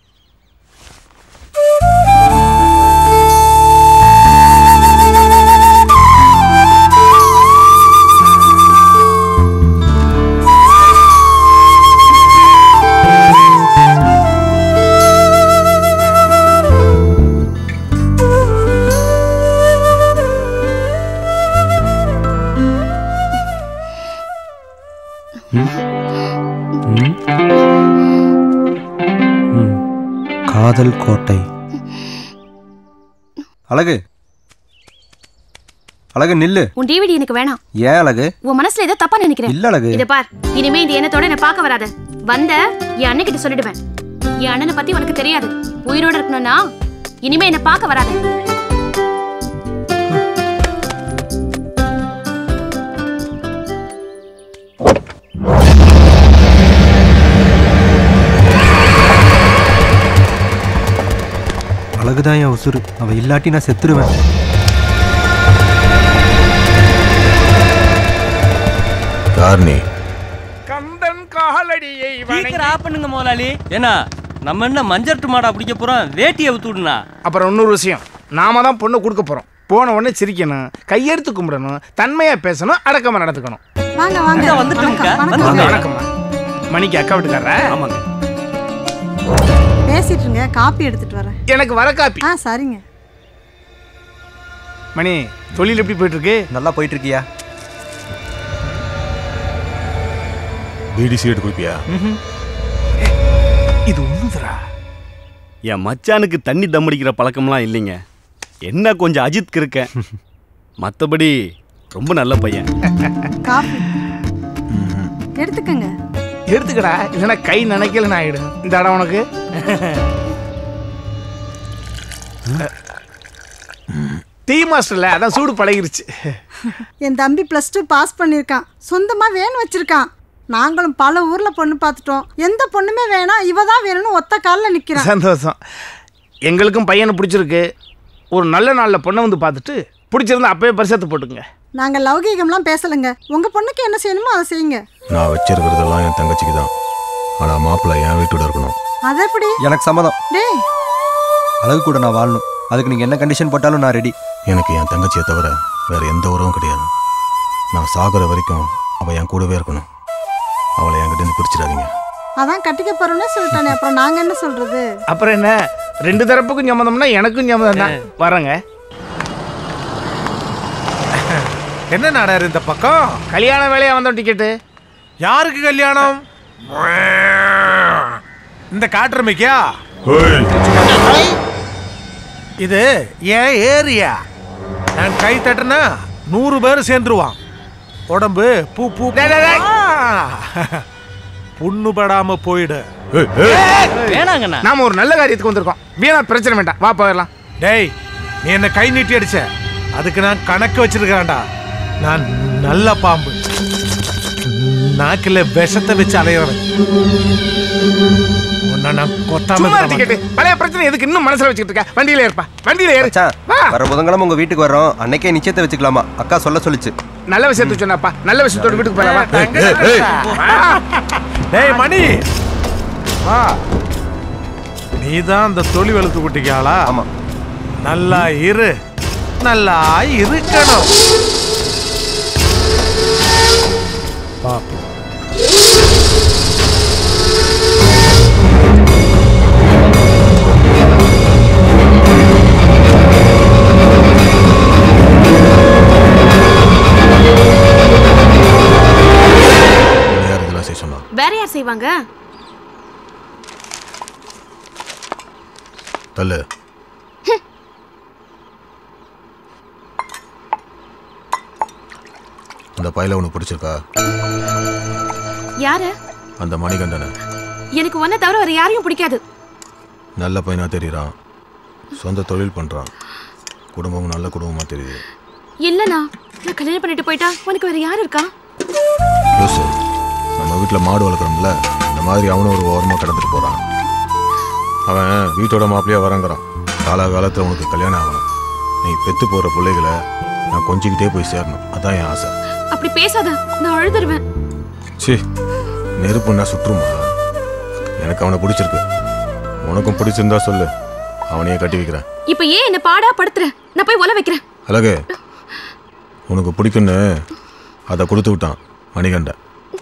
காதல் கோட்டை அழகு அழகு நில்லு உன் டிவிடி எனக்கு வேணாம் ஏன் அழகு உன் மனசுல ஏதோ தப்பா நினைக்கிறேன் இல்ல அழகு. இத பார் இனிமே இந்த எண்ணத்தோட என்ன பார்க்க வராத வந்த என் அண்ணன் கிட்ட சொல்லிடுவேன் என் அண்ணனை பத்தி உனக்கு தெரியாது உயிரோட இருக்கணும்னா இனிமே என்ன பார்க்க வராத அழகுதான் என் உசுறு அவ இல்லாட்டி நான் செத்துருவேன் யார் நீ கந்தன் காலடியை சீக்கிரம் ஆப் பண்ணுங்க முதலாளி ஏன்னா நம்ம என்ன மஞ்சட்டு மாடா பிடிக்க போறோம் வேட்டியை விட்டு விடுனா அப்புறம் இன்னொரு விஷயம் நாம தான் பொண்ணு கொடுக்க போறோம் போன உடனே சிரிக்கணும் கையெடுத்து கும்பிடணும் தன்மையா பேசணும் அடக்கமா நடந்துக்கணும் வாங்க அக்கா, வாங்க வந்துட்டோம்க்கா. வணக்கம், வாங்க, வணக்கம். வணக்கம்மா மணிக்கு அக்கா வீட்டுக்காரரா ஆமாங்க பேசிட்டு இருங்க காப்பி எடுத்துட்டு வரேன் எனக்கு வர காப்பி ஆ சரிங்க மணி தொழில் எப்படி போயிட்டு இருக்கு நல்லா போயிட்டு இருக்கியா பீடி சிகரெட் குடிப்பியா இது ஒண்ணுதுரா என் மச்சானுக்கு தண்ணி தம் அடிக்கிற பழக்கம்லாம் இல்லைங்க என்ன கொஞ்சம் அஜித்க்கு இருக்கேன் மற்றபடி ரொம்ப நல்ல பையன் காப்பி எடுத்துக்கங்க எடுத்துக்கடா இல்லைன்னா கை நினைக்கலன்னு ஆயிடும் இந்த இடம் உனக்கு டீ மாஸ்டர்ல அதான் சூடு பழகிருச்சு என் தம்பி ப்ளஸ் டூ பாஸ் பண்ணியிருக்கான் சொந்தமாக வேன் வச்சிருக்கான் நாங்களும் பல ஊரில் பொண்ணு பார்த்துட்டோம் எந்த பொண்ணுமே வேணாம் இவ தான் வேணும்னு ஒத்த காலில் நிற்கிறான் சந்தோஷம் எங்களுக்கும் பையனை பிடிச்சிருக்கு ஒரு நல்ல நாளில் பொண்ணை வந்து பார்த்துட்டு பிடிச்சிருந்தா அப்பவே பரிசத்து போட்டுங்க நாங்கள் லௌகீகம்லாம் பேசலைங்க உங்கள் பொண்ணுக்கு என்ன செய்யணுமோ அதை செய்யுங்க நான் வச்சிருக்கிறதெல்லாம் என் தங்கச்சிக்கு தான் ஆனால் மாப்பிள்ளை என் வீட்டோட இருக்கணும் அது எப்படி எனக்கு சம்மதம் டேய் அழகு கூட நான் வாழணும் அதுக்கு நீங்க என்ன கண்டிஷன் போட்டாலும் நான் ரெடி எனக்கு என் தங்கச்சியை தவிர வேற எந்த உறவும் கிடையாது நான் சாகுற வரைக்கும் அவள் என் கூடவே இருக்கணும் அவளை என்கிட்ட இருந்து பிரிச்சிடாதீங்க அதான் கட்டிக்க போறோம்னே சொல்லிட்டானே அப்புறம் நாங்கள் என்ன சொல்றது அப்புறம் என்ன ரெண்டு தரப்புக்கும் சம்மதம்னா எனக்கும் சம்மதம் தான் வரேங்க என்ன நாடாரு இந்த பக்கம் கல்யாண வேலையா வந்தோம் டிக்கெட்டு யாருக்கு கல்யாணம் இந்த காட்டுறமைக்கா இது ஏன் ஏரியா நான் கை தட்டுனா நூறு பேர் சேர்ந்துருவான் உடம்பு பூ பூ புண்ணு படாம போயிடு வேணாங்கண்ணா நாம ஒரு நல்ல காரியத்துக்கு வந்திருக்கோம் வீணா பிரச்சனை வேண்டாம் வா போயிடலாம் டேய் நீ என்ன கை நீட்டி அடிச்ச அதுக்கு நான் கணக்கு வச்சிருக்கிறேன்டா நான் நல்ல பாம்பு நாக்கில் விஷத்தை வச்சு அலையிறவன் உன்னை நான் கொத்தாம சும்மா இருக்க டிக்கெட்டு பழைய பிரச்சனை எதுக்கு இன்னும் மனசுல வச்சுக்கிட்டு இருக்க வண்டியில ஏற்பா வண்டியில ஏறு வா வர புதன்கிழமை உங்க வீட்டுக்கு வர்றோம் அன்னைக்கே நிச்சயத்தை வச்சுக்கலாமா அக்கா சொல்ல சொல்லுச்சு நல்ல விஷயத்தை சொன்னாப்பா நல்ல விஷயத்தோட வீட்டுக்கு போயிடலாம் ஏய், ஏய். டேய் மணி வா நீ தான் அந்த தொழி வெளுத்து குட்டிக்காளா ஆமா நல்லா இரு நல்லா இருக்கணும் பாப்போம் யார் இதெல்லாம் செய்ய சொன்னா வேற யார் செய்வாங்க தள்ளு அந்த பையில உனக்கு பிடிச்சிருக்கா யாரு அந்த மணிகண்டனை எனக்கு ஒன்ன தவிர வேற யாரையும் பிடிக்காது நல்ல பையனா தெரியறான் சொந்த தொழில் பண்றான் குடும்பமும் நல்ல குடும்பமா தெரியுது இல்லண்ணா நான் கல்யாணம் பண்ணிட்டு போயிட்டா உனக்கு வேற யார் இருக்கா யோசு நம்ம வீட்டில் மாடு வளர்க்குறோம்ல இந்த மாதிரி அவனும் ஒரு ஓரமாக கடந்துட்டு போகிறான் அவன் வீட்டோட மாப்பிள்ளையா வரங்கிறான் காலாகாலத்தில் உனக்கு கல்யாணம் ஆகணும் நீ பெத்து போகிற பிள்ளைகளை நான் கொஞ்சிக்கிட்டே போய் சேரணும் அதான் என் ஆசை அப்படி பேசாத நான் அழுதுருவேன் சீ நெருப்புன்னா சுற்றுமா எனக்கு அவனை பிடிச்சிருக்கு உனக்கும் பிடிச்சிருந்தா சொல்லு அவனையே கட்டி வைக்கிறேன் இப்ப ஏன் என்ன பாடா படுத்துற நான் போய் ஒல வைக்கிறேன் அழகு உனக்கு பிடிக்குன்னு அதை கொடுத்து விட்டான் மணிகண்டன்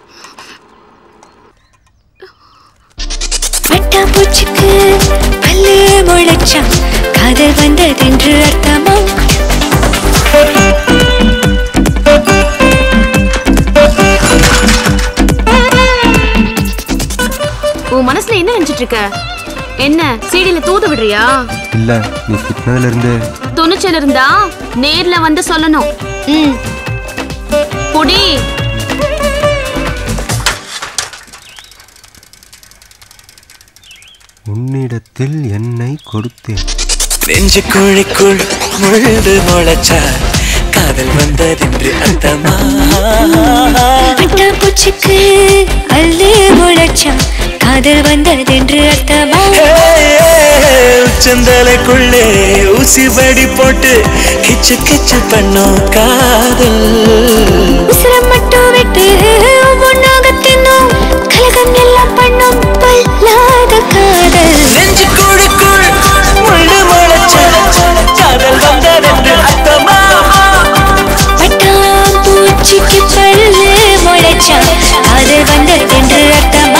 பட்டாம்பூச்சிக்கு பல்லு முளைச்சா காதல் வந்ததென்று அர்த்தமா உன் மனசுல என்ன நினைச்சிட்டு இருக்க என்ன சீடியில தூது விடுறியா இல்ல நீ திட்டினதுல இருந்து துணிச்சல் இருந்தா நேர்ல வந்து சொல்லணும் ம் புடி உன்னிடத்தில் என்னை கொடுத்தேன் நெஞ்சு குழிக்குள் முழுது முளைச்சா காதல் வந்ததென்று அர்த்தமா பட்டாம்பூச்சிக்கு பல்லு முளைச்சா காதல் வந்ததென்று அர்த்தமா உச்சந்தலைக்குள்ளே ஊசி படி போட்டு கிச்சு கிச்சு பண்ணோம் காதல் உசிரம் மட்டும் விட்டு ஒவ்வொன்னாக தின்னும் கலகம் எல்லாம் பண்ணும் பொல்லாத காதல் நெஞ்சு குழிக்குள் முள்ளு முளைச்சா காதல் வந்ததென்று அர்த்தமா பட்டாம்பூச்சிக்கு பல்லு முளைச்சா காதல் வந்ததென்று அர்த்தமா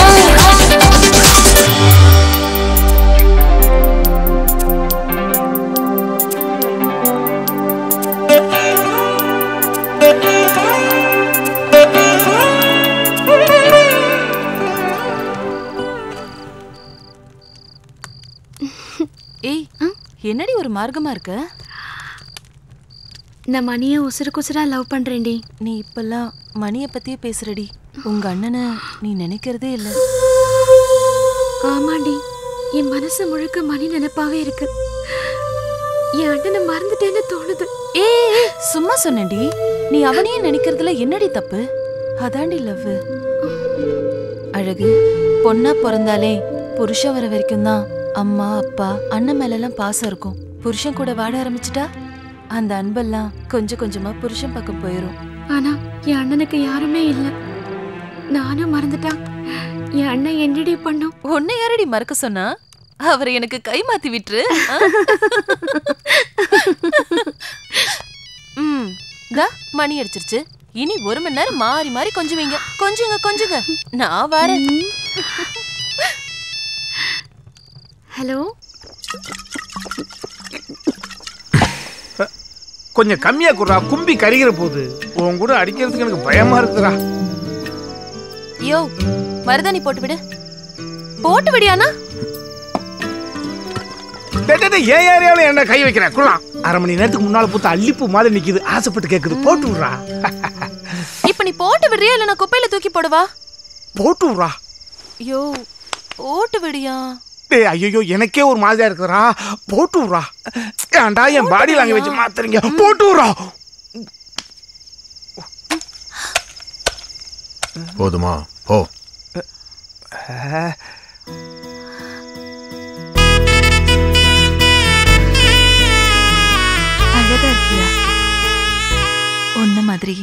ஏய் என்னடி ஒரு மார்க்கமா இருக்க நான் மணியை உசுருக்கு உசுரா லவ் பண்றேன்டி நீ இப்பெல்லாம் மணியை பத்தியே பேசுறடி உங்க அண்ணனை நீ நினைக்கிறதே இல்ல ஆமாண்டி என் மனசு முழுக்க மணி நினைப்பாவே இருக்கு என் அண்ணனை மறந்துட்டேன்னு தோணுது ஏய் ஏய், சும்மா சொன்னேன்டி நீ அவனையே நினைக்கிறதுல என்னடி தப்பு அதாண்டி லவ் அழகு பொண்ணா பிறந்தாலே புருஷன் வர வரைக்கும் தான் அம்மா அப்பா அண்ணன் மேலெல்லாம் பாசம் இருக்கும் புருஷன் கூட வாட ஆரம்பிச்சிட்டா அந்த அன்பெல்லாம் கொஞ்சம் கொஞ்சமா புருஷன் பக்கம் போயிரும் ஆனா என் அண்ணனுக்கு யாருமே இல்ல நானும் மறந்துட்டான் என் அண்ணன் என்னடி பண்ணும் உன்னை யாரடி மறக்க சொன்னா அவரை எனக்கு கை மாத்தி விட்டுரு ஆ? ம் தா மணி அடிச்சிருச்சு இனி ஒரு மணி நேரம் மாறி மாறி கொஞ்சுவீங்க கொஞ்சுங்க கொஞ்சுங்க நான் வரேன் ஹலோ கொஞ்சம் கம்மியா குடுறா கும்பி கரிகிற போது உன் கூட அடிக்கிறதுக்கு எனக்கு பயமா இருக்குடா யோ மருதாணி போட்டு விடு போட்டு விடியானா டேய், டேய், டேய், ஏன் ஏரியாவில என்ன கை வைக்கிற குள்ளா அரை மணி நேரத்துக்கு முன்னால பூத்த அல்லிப்பூ மாதிரி நிக்குது ஆசைப்பட்டு கேக்குது போட்டு விடுறா இப்ப நீ போட்டு விடுறியா இல்ல நான் குப்பையில தூக்கி போடவா போட்டு விடுறா யோ போட்டு விடியா டேய் ஐயோ எனக்கே ஒரு மாதிரியா இருக்குதுடா போட்டு விடுறா ஏன்டா என் பாடி லாங்குவேஜ் மாத்துறீங்க போட்டு விடுறா போதுமா போ அழகா இருக்கியா ஒன்ன மாதிரி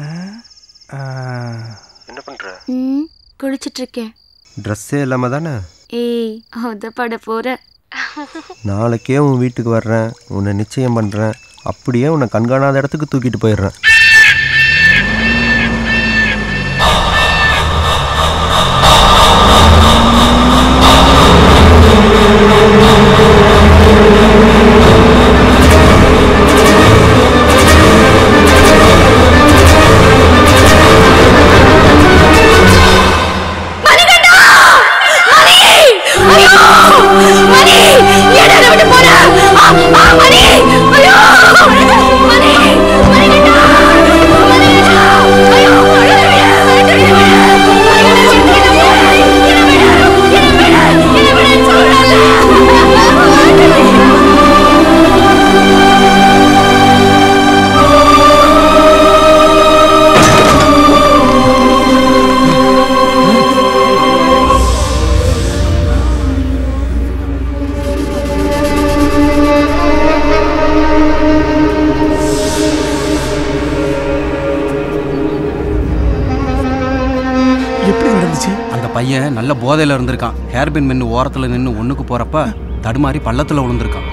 என்ன பண்ற ம் குளிச்சிட்டு இருக்கேன் ட்ரெஸ்ஸே இல்லாம தானே ஏய் அவதப்பட போற நாளைக்கே உன் வீட்டுக்கு வர்றேன் உன்னை நிச்சயம் பண்ணுறேன் அப்படியே உன்னை கண்காணாத இடத்துக்கு தூக்கிட்டு போயிடுறேன் மணிகண்டா மணி ஐயோ மணி என்ன விட்டு போற ஆ, ஆ, மணி ஐயோ மணி மணிகண்டா மணிகண்டா ஐயோ ஆ பையன் நல்ல போதையில் இருந்திருக்கான் ஹேர்பின் மென்னு ஓரத்தில் நின்று ஒன்றுக்கு போகிறப்ப தடுமாறி பள்ளத்தில் விழுந்திருக்கான்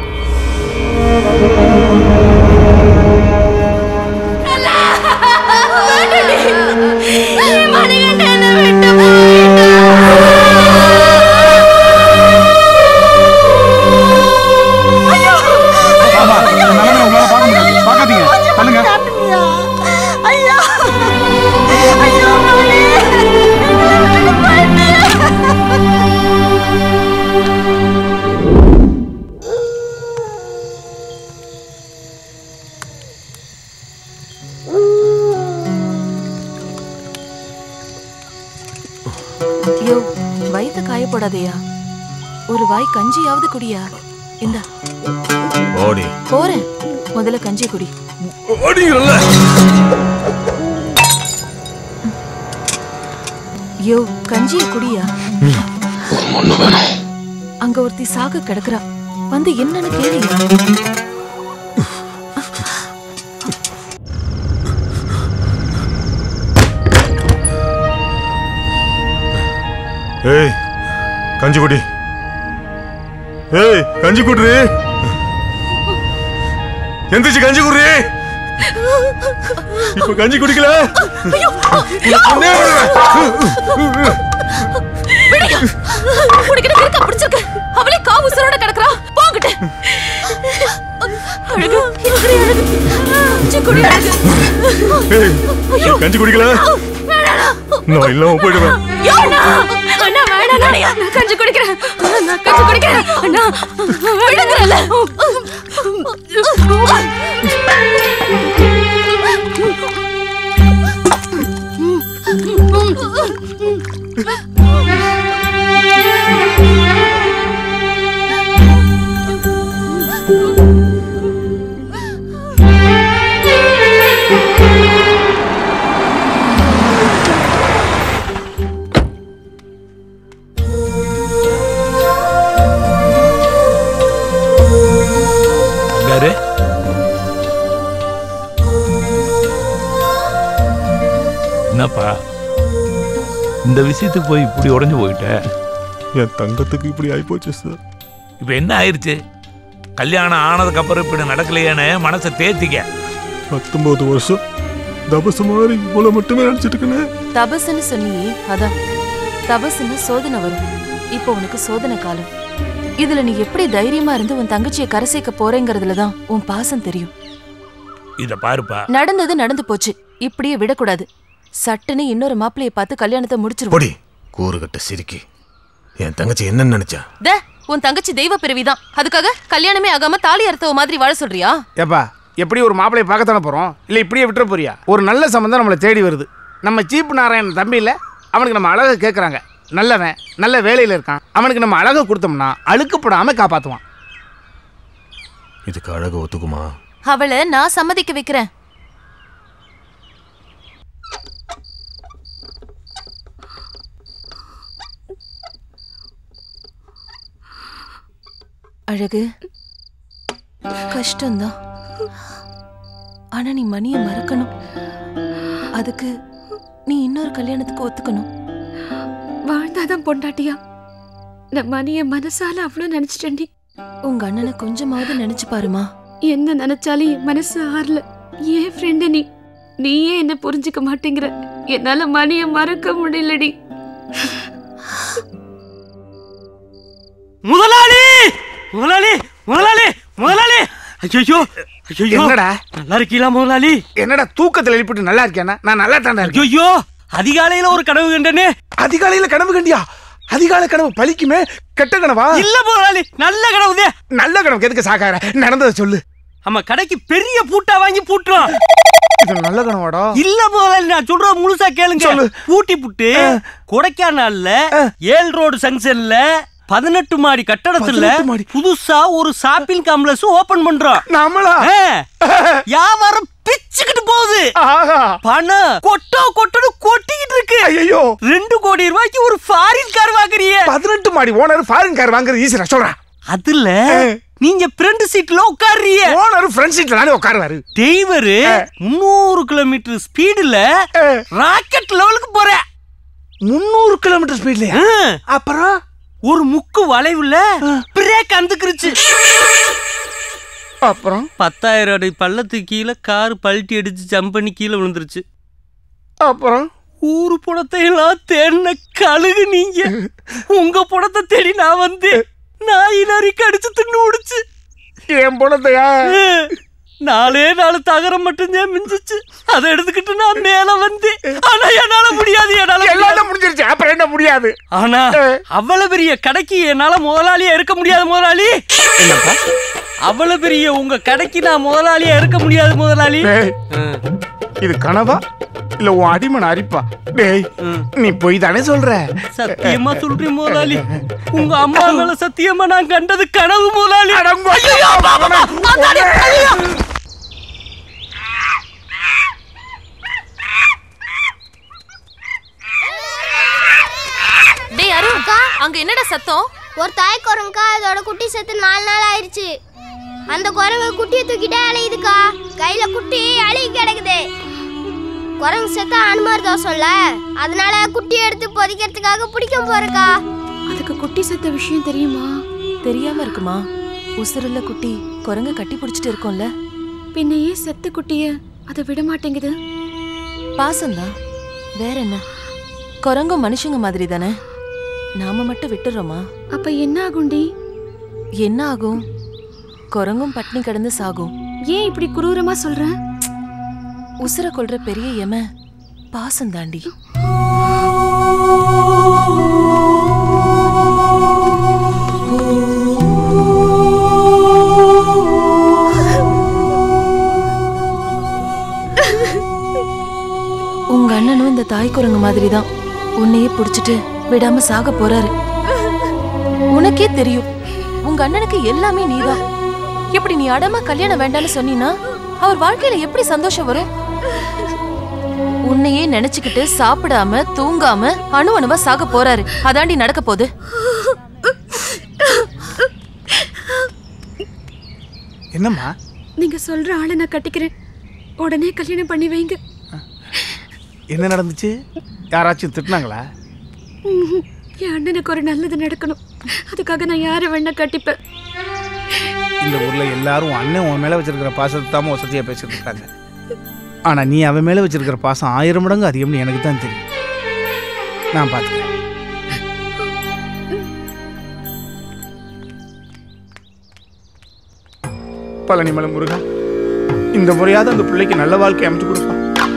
பார்க்காதீங்க பண்ணுங்க ஐயா ஐயோ மகளே யோ வயித்த காயப்படாதேயா ஒரு வாய் கஞ்சியாவது குடியா இந்த ஓடி போறேன் முதல்ல கஞ்சி குடி ஓடிங்கல்ல யோ கஞ்சிய குடியா அங்க ஒருத்தி சாக கிடக்குறா வந்து என்னன்னு கேளியா ஏய் கஞ்சி குடி ஏய் கஞ்சி குடுறி எந்திரிச்சு கஞ்சி குடுறி இப்ப கஞ்சி குடிக்கல உன்னை கொன்னே விடுங்க. உனக்கு என்ன கிறுக்கா பிடிச்சிருக்கு அவளே காவு உசுரோட கிடக்குறா போங்கிட்டு அழகு இருக்கிற அழகு கஞ்சி குடி அழகு ஏய் கஞ்சி குடிக்கல நான் இல்லாம போயிடுவேன் யோ, அண்ணா அண்ணா வேணாம் அண்ணா நான் கஞ்சி குடிக்கிறேன் நான் கஞ்சி குடிக்கிறேன் அண்ணா விடுங்கறல யாரு என்னப்பா இந்த விஷயத்துக்கு போய் இப்படி உடைஞ்சு போயிட்ட என் தங்கத்துக்கு இப்படி ஆயிப்போச்சு சார் இப்போ என்ன ஆயிருச்சு கல்யாணம் ஆனதுக்கு அப்புறம் இப்படி நடக்கலையேன்னு மனசை தேத்திக்க பத்தொன்பது வருஷம் தபசு மாதிரி இவ்வளவு மட்டுமே நினைச்சிட்டு இருக்கேனே தபசுன்னு சொன்னியே அதான் தபசுன்னு சோதனை வரும் இப்போ உனக்கு சோதனை காலம் இதுல நீ எப்படி தைரியமா இருந்து உன் தங்கச்சியை கரை சேர்க்க போறேங்கிறதுல தான் உன் பாசம் தெரியும் இத பாருப்பா நடந்தது நடந்து போச்சு இப்படியே விடக்கூடாது சட்டுன்னு இன்னொரு மாப்பிளைய பார்த்து கல்யாணத்தை முடிச்சிருவோம் பொடி கூறுகட்ட சிரிக்கி என் தங்கச்சி என்னன்னு நினைச்சா தே உன் தங்கச்சி தெய்வ பிறவிதான் அதுக்காக கல்யாணமே ஆகாம தாலி அறுத்தவ மாதிரி வாழ சொல்றியா ஏப்பா எப்படி ஒரு மாப்பிளைய பார்க்கத்தானே போகிறோம் இல்லை இப்படியே விட்டுற போறியா ஒரு நல்ல சம்பந்தம் நம்மளை தேடி வருது நம்ம சீப்பு நாராயணன் தம்பி இல்லை அவனுக்கு நம்ம அழகை கேட்குறாங்க நல்லவன் நல்ல வேலையில் இருக்கான் அவனுக்கு நம்ம அழகை கொடுத்தோம்னா அழுக்கப்படாமல் காப்பாற்றுவான் இதுக்கு அழகு ஒத்துக்குமா அவளை நான் சம்மதிக்க வைக்கிறேன் அழகு கஷ்டம்தான் ஆனா நீ மணிய மறக்கணும் அதுக்கு நீ இன்னொரு கல்யாணத்துக்கு ஒத்துக்கணும் வாழ்ந்தாதான் பொண்டாட்டியா நான் மணிய மனசால அவ்வளோ நினைச்சிட்டேன்டி உங்க அண்ணனை கொஞ்சமாவது நினைச்சு பாருமா என்ன நினைச்சாலும் என் மனசு ஆறல ஏன் ஃப்ரெண்டு நீ நீயே என்ன புரிஞ்சுக்க மாட்டேங்கிற என்னால மணிய மறக்க முடியலடி முதலாளி முதலாளி முதலாளி முதலாளி ஐயோ ஐயோ என்னடா நல்லா இருக்கீங்களா முதலாளி என்னடா தூக்கத்தில் எழுப்பிட்டு நல்லா இருக்கேனா நான் நல்லா தாண்டா இருக்கேன் ஐயோ அதிகாலையில ஒரு கனவு கண்டனே அதிகாலையில கனவு கண்டியா அதிகாலை கனவு பலிக்குமே கெட்ட கனவா இல்ல முதலாளி நல்ல கனவுதே நல்ல கனவுக்கு எதுக்கு சாக்கார நடந்ததை சொல்லு நம்ம கடைக்கு பெரிய பூட்டா வாங்கி பூட்டுறோம் இது நல்ல கனவாடா இல்ல முதலாளி நான் சொல்றேன் முழுசா கேளுங்க சொல்லு. பூட்டி புட்டு கொடைக்கானல்ல ஏல் ரோடு ஜங்ஷன்ல பதினெட்டு மாடி கட்டடத்துல புதுசா ஒரு ஷாப்பிங் காம்ப்ளெக்ஸ் ஓபன் பண்றோம் நம்மளா வியாபாரம் பிச்சுக்கிட்டு போகுது பணம் கொட்டோ கொட்டோன்னு கொட்டிக்கிட்டு இருக்கு ஐயோ ரெண்டு கோடி ரூபாய்க்கு ஒரு ஃபாரின் கார் வாங்குறிய பதினெட்டு மாடி ஓனர் ஃபாரின் கார் வாங்குறது ஈஸியா சொல்றேன் அதுல நீங்க ஃப்ரண்ட் சீட்ல உட்கார்றீங்க ஓனர் ஃப்ரண்ட் சீட்ல தானே உட்காருவாரு டிரைவர் முந்நூறு கிலோமீட்டர் ஸ்பீடுல ராக்கெட் லெவலுக்கு போற முந்நூறு கிலோமீட்டர் ஸ்பீட்லயா அப்புறம் ஒரு முக்கு வளைவுல பிரேக் அந்துக்குருச்சு அப்புறம் பத்தாயிரம் அடி பள்ளத்துக்கு கீழே கார் பல்ட்டி அடிச்சு ஜம்ப் பண்ணி கீழே விழுந்துருச்சு அப்புறம் ஊரு புடத்தை எல்லாம் தேடின கழுகு நீங்க உங்க புடத்தை தேடி நான் வந்து நாய் நரி கடிச்சு தின்னு உடிச்சு என் புடத்தையா நாலே நாலு தகரம் மட்டும்தான் மிஞ்சிச்சு அதை எடுத்துக்கிட்டு நான் மேல வந்து ஆனா என்னால முடியாது என்னால எல்லாம் முடிஞ்சிருச்சு அப்புறம் என்ன முடியாது ஆனா அவ்வளவு பெரிய கடைக்கு என்னால முதலாளியா இருக்க முடியாது முதலாளி அவ்வளவு பெரிய உங்க கடைக்கு நான் முதலாளியா இருக்க முடியாது முதலாளி டேய், இது கனவா இல்ல உன் அடிமன் அரிப்பா டேய் நீ போய் தானே சொல்ற சத்தியமா சொல்றேன் முதலாளி உங்க அம்மா மேல சத்தியமா நான் கண்டது கனவு முதலாளி ஐயையோ, அம்மா, அம்மா, அம்மா, ஐயையோ. டேய் அருண் அங்க என்னடா சத்தம் ஒரு தாய் குரங்குக்கா அதோட குட்டி செத்து நாலு நாள் ஆயிருச்சு அந்த குரங்கு குட்டியை தூக்கிட்டே அலையுதுக்கா கையில குட்டி அழுகி கிடக்குது குரங்கு செத்த அனுமார் தோசம்ல அதனால குட்டியை எடுத்து பொதிக்கிறதுக்காக பிடிக்க போறக்கா அதுக்கு குட்டி செத்த விஷயம் தெரியுமா தெரியாம இருக்குமா உசுருள்ள குட்டி குரங்க கட்டி பிடிச்சிட்டு இருக்கோம்ல பின்ன ஏன் செத்த குட்டிய அதை விட மாட்டேங்குது பாசம்தான் வேற என்ன குரங்கும் மனுஷங்க மாதிரி தானே நாம மட்டும் விட்டுறோமா அப்ப என்ன ஆகும்டி என்ன ஆகும் குரங்கும் பட்னி கிடந்து சாகும் ஏன் இப்படி குரூரமா சொல்ற உசுர கொள்ற பெரிய எம பாசம் தாண்டி உங்க அண்ணனும் இந்த தாய் குரங்கு மாதிரி தான் உன்னையே பிடிச்சிட்டு விடாம சாக போறாரு உனக்கே தெரியும் உங்க அண்ணனுக்கு எல்லாமே நீதான் இப்படி நீ அடமா கல்யாணம் வேண்டாம்னு சொன்னீன்னா அவர் வாழ்க்கையில எப்படி சந்தோஷம் வரும் உன்னையே நினைச்சுக்கிட்டு சாப்பிடாம தூங்காம அணு அணுவா சாக போறாரு அதாண்டி நடக்க போகுது என்னம்மா நீங்க சொல்ற ஆளை நான் கட்டிக்கிறேன் உடனே கல்யாணம் பண்ணி வைங்க என்ன நடந்துச்சு யாராச்சும் திட்டினாங்களா ம்ஹும். என் அண்ணனுக்கு ஒரு நல்லது நடக்கணும் அதுக்காக நான் யாரை வேணா கட்டிப்பேன் இந்த ஊர்ல எல்லாரும் அண்ணன் உன் மேல வச்சிருக்கிற பாசத்தை தான் வசதியா பேசிட்டு இருக்காங்க ஆனா நீ அவன் மேல வச்சிருக்கிற பாசம் ஆயிரம் மடங்கு அதிகம்னு எனக்கு தான் தெரியும் நான் பார்த்துக்கிறேன் பழனிமலை முருகா இந்த முறையாவது அந்த பிள்ளைக்கு நல்ல வாழ்க்கை அமைச்சு கொடுப்பா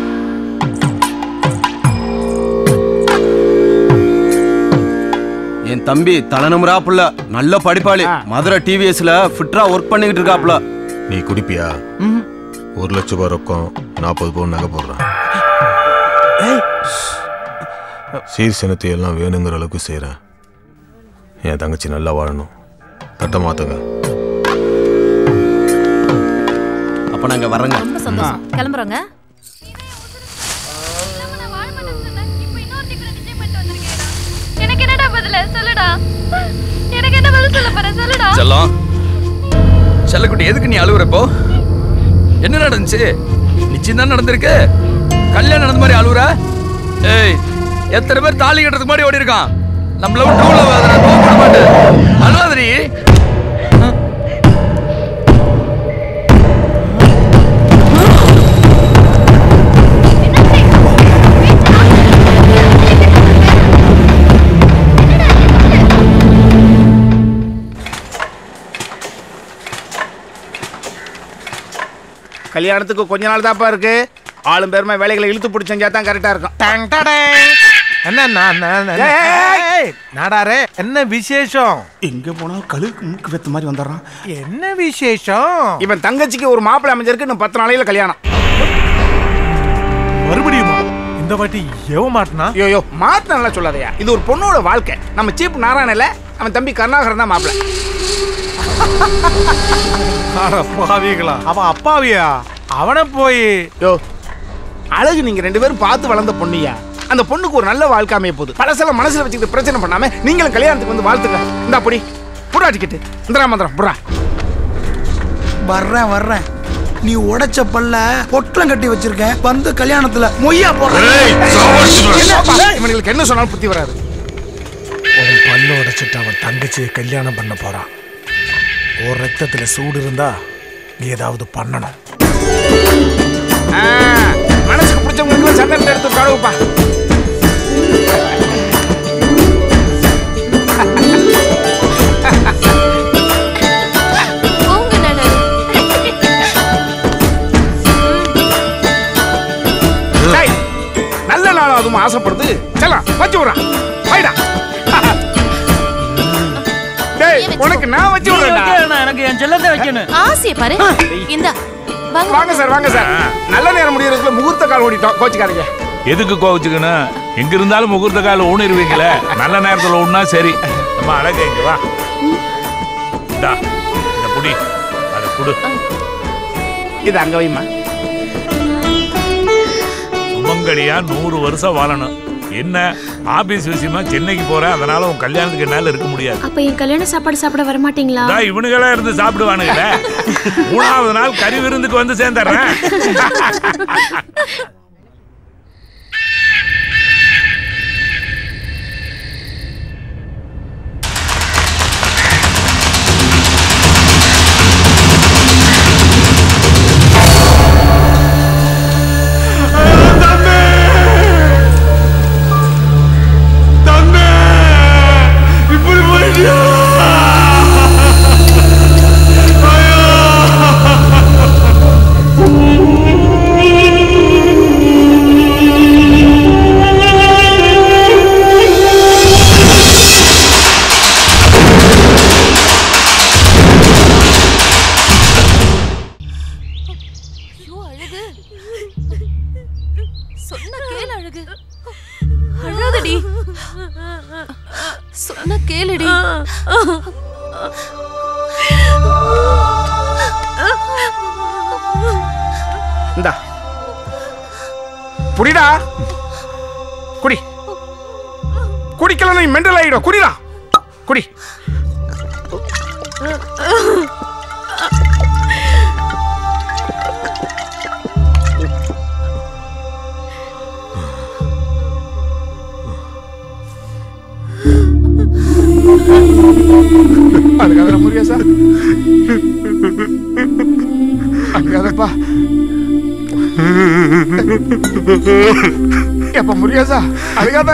என் தம்பி தலைநமுறா புள்ள நல்ல படிப்பாளி மதுரை டிவிஎஸ்ல ஃபிட்ரா ஒர்க் பண்ணிக்கிட்டு இருக்காப்புல நீ குடிப்பியா ஒரு லட்ச ரூபாய் ரொக்கம் நாற்பது பவுன் நகை போடுறேன் சீர் சினத்தை எல்லாம் வேணுங்கிற அளவுக்கு செய்கிறேன் என் தங்கச்சி நல்லா வாழணும் தட்ட மாத்துங்க அப்ப நாங்க வர்றோங்க ரொம்ப சந்தோஷம் கிளம்புறோங்க எனக்கு என்னடா பதில சொல்லுடா எனக்கு என்ன பதில் சொல்ல போற சொல்லுடா செல்லம் செல்லக்குட்டி எதுக்கு நீ அழுகுற இப்போ என்ன நடந்துச்சு நிச்சயம் தான் நடந்திருக்கு கல்யாணம் நடந்த மாதிரி அழுகுற ஏய் எத்தனை பேர் தாலி கட்டுறதுக்கு மாதிரி ஓடி இருக்கான் நம்மள விட்டு உள்ள வாதுடா, கோவப்பட மாட்டேன் அழுவாதிரி கல்யாணத்துக்கு கொஞ்ச நாள் தான்ப்பா இருக்கு ஆளும் பெருமை வேலைகளை இழுத்து பிடிச்சி செஞ்சா தான் கரெக்டா இருக்கும் டங் டடங். என்ன நான் நான் நான்- ஏய், நாடாரே என்ன விசேஷம் எங்க போனாலும் கழுகு மூக்கு வெத்த மாதிரி வந்துடுறான் என்ன விசேஷம் இவன் தங்கச்சிக்கு ஒரு மாப்பிள்ளை அமைஞ்சிருக்கு இன்னும் பத்து நாளையில கல்யாணம் மறுபடியுமா இந்த வாட்டி எவ மாட்டினா ஐயோ மாத்த நல்லா சொல்லாதயா இது ஒரு பொண்ணோட வாழ்க்கை நம்ம சீப் நாராயணல அவன் தம்பி கருணாகரன் தான் மாப்பிள்ளை அட பாவிகளா அவன் அப்பாவியா அவனை போய் யோ அழகு நீங்க ரெண்டு பேரும் பார்த்து வளர்ந்த பொண்ணுயா அந்த பொண்ணுக்கு ஒரு நல்ல வாழ்க்கை அமைய போகுது பழசெல்லாம் மனசுல வச்சுக்கிட்டு பிரச்சனை பண்ணாம நீங்களும் கல்யாணத்துக்கு வந்து வாழ்த்துங்க இந்த அப்படி புடா டிக்கெட்டு இந்திரா மந்திரம் புடா வர்றேன் வர்றேன் நீ உடைச்ச பல்ல பொட்டலம் கட்டி வச்சிருக்கேன் வந்து கல்யாணத்துல மொய்யா ஏய், என்னப்பா? போடுறேன் இவனுங்களுக்கு என்ன சொன்னாலும் புத்தி வராது உன் பல்ல உடைச்சிட்டு அவன் தங்கச்சியை கல்யாணம் பண்ண போறான் ஒரு ரத்தத்துல சூடு இருந்தா நீ ஏதாவது பண்ணணும் மனசுக்கு பிடிச்சவங்களுக்கு சந்தனத்தை எடுத்து கழுவுப்பா போங்க நானு டேய், நல்ல நாளும் அதுவும் ஆசைப்படுது செல்லாம் வச்சு விடுறான் வைடா டேய் உனக்கு நான் வச்சு நீ விடுறேன்டா வைக்க வேணாம், எனக்கு என் செல்லத்தை வைக்கணும் ஆசைய பாரு இந்த வாங்க வாங்க சார் வாங்க சார் நல்ல நேரம் முடியறதுக்குள்ள முகூர்த்த கால் ஓடிட்டோம் கோச்சுக்காதீங்க எதுக்கு கோவச்சுக்கணும் எங்க இருந்தாலும் முகூர்த்த கால ஊனிருவீங்களே நல்ல நேரத்துல ஊன்னா சரி நம்ம அழக இங்க வா இந்தா, இந்த புடி அதை குடு இது அங்க வைமா சுமங்கலியா நூறு வருஷம் வாழணும் என்ன ஆபீஸ் விஷயமா சென்னைக்கு போறேன் அதனால உன் கல்யாணத்துக்கு என்னால இருக்க முடியாது அப்ப என் கல்யாண சாப்பாடு சாப்பிட வர மாட்டீங்களா இந்தா, இவனுங்களா இருந்து சாப்பிடுவானுங்களே மூணாவது நாள் கறி விருந்துக்கு வந்து சேர்ந்துடுறேன் இப்படி போயிட்டியா ஐயோ அழகு சொன்ன கேளு அழகு அழாதடி சொன்ன கேளுடி இந்தா புடிடா குடி குடிக்கல நீ மெண்டல் ஆயிடும் குடிடா குடி அதுக்காக முருகேசா அதுக்காகப்பா எப்ப முருகேசா அதுக்காக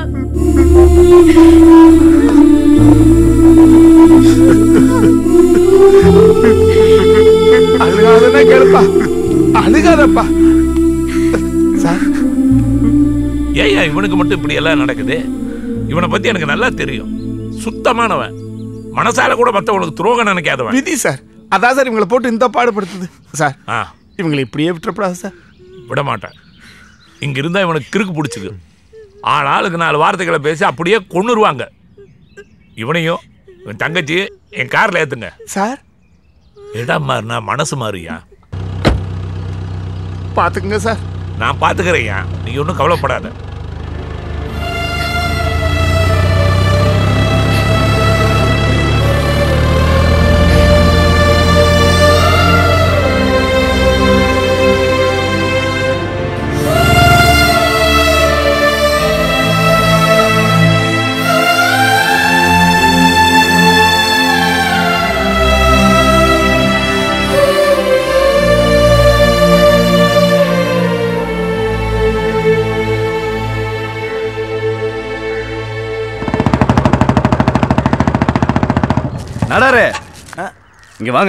அழுகாதன்னா கேளுப்பா அழுகாதப்பா சார் ஏய்யா இவனுக்கு மட்டும் இப்படி எல்லாம் நடக்குது இவனை பத்தி எனக்கு நல்லா தெரியும் சுத்தமானவன் மனசால கூட மத்தவனுக்கு துரோகம் நினைக்காதவன் விதி சார் அதான் சார் இவங்களை போட்டு இந்த பாடுபடுத்துது சார் ஆ இவங்களை இப்படியே விட்டுறப்படாது சார் விட மாட்டேன் இங்க இருந்தா இவனுக்கு கிறுக்கு பிடிச்சிக்கு ஆள் ஆளுக்கு நாலு வார்த்தைகளை பேசி அப்படியே கொன்னுருவாங்க இவனையும் இவன் தங்கச்சி என் கார்ல ஏத்துங்க சார் இடம் மாறினா மனசு மாறியா பாத்துக்குங்க சார் நான் பாத்துக்கிறேன்யா நீ ஒன்றும் கவலைப்படாத நடாரு இங்க வாங்க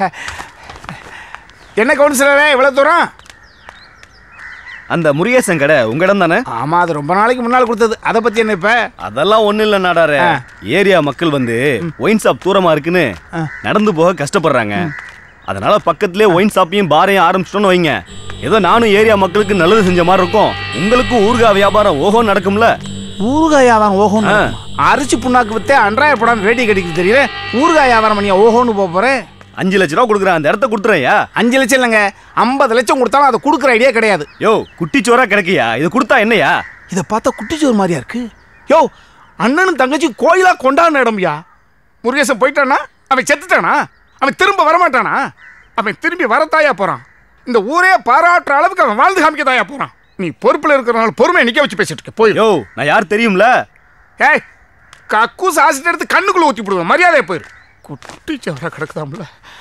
என்ன கவுன்சிலரே இவ்வளவு தூரம் அந்த முருகேசன் கடை உங்க இடம் தானே ஆமா அது ரொம்ப நாளைக்கு முன்னால் கொடுத்தது அதை பத்தி என்ன இப்ப அதெல்லாம் ஒண்ணும் இல்ல நாடாரு ஏரியா மக்கள் வந்து ஒயின் ஷாப் தூரமா இருக்குன்னு நடந்து போக கஷ்டப்படுறாங்க அதனால பக்கத்துலயே ஒயின் ஷாப்பையும் பாரையும் ஆரம்பிச்சிட்டோம்னு வைங்க ஏதோ நானும் ஏரியா மக்களுக்கு நல்லது செஞ்ச மாதிரி இருக்கும் உங்களுக்கும் ஊறுகாய் வியாபாரம் ஓஹோ நடக்கும்ல ஊறுகாய் வியாபாரம் ஓஹோன்னு அரிசி புண்ணாக்கு வித்தே அன்றாய படம் வேட்டி கடிக்கு தெரியல ஊறுகாய் வியாபாரம் பண்ணியா ஓஹோன்னு போக போறேன் அஞ்சு லட்ச ரூபா கொடுக்குறேன் அந்த இடத்த கொடுத்துறையா அஞ்சு லட்சம் இல்லைங்க ஐம்பது லட்சம் கொடுத்தாலும் அதை கொடுக்குற ஐடியா கிடையாது யோ குட்டிச்சோரா கிடைக்கியா இது கொடுத்தா என்னையா இதை பார்த்தா குட்டிச்சோறு மாதிரியா இருக்கு யோ அண்ணனும் தங்கச்சி கோயிலா கொண்டாடின இடம்யா முருகேசன் போயிட்டானா அவன் செத்துட்டானா அவன் திரும்ப வரமாட்டானா அவன் திரும்பி வரத்தாயா போறான் இந்த ஊரே பாராட்டுற அளவுக்கு அவன் வாழ்ந்து காமிக்கதாயா போறான் நீ பொறுப்புல இருக்கிறனால பொறுமையை நிக்க வச்சு பேசிட்டு இருக்க போய் யோ நான் யார் தெரியும்ல ஏய் கக்கூஸ் ஆசிட் எடுத்து கண்ணுக்குள்ள ஊத்தி விடுவேன் மரியாதையா போயிரு குட்டி சவரா கிடக்குதாம்ல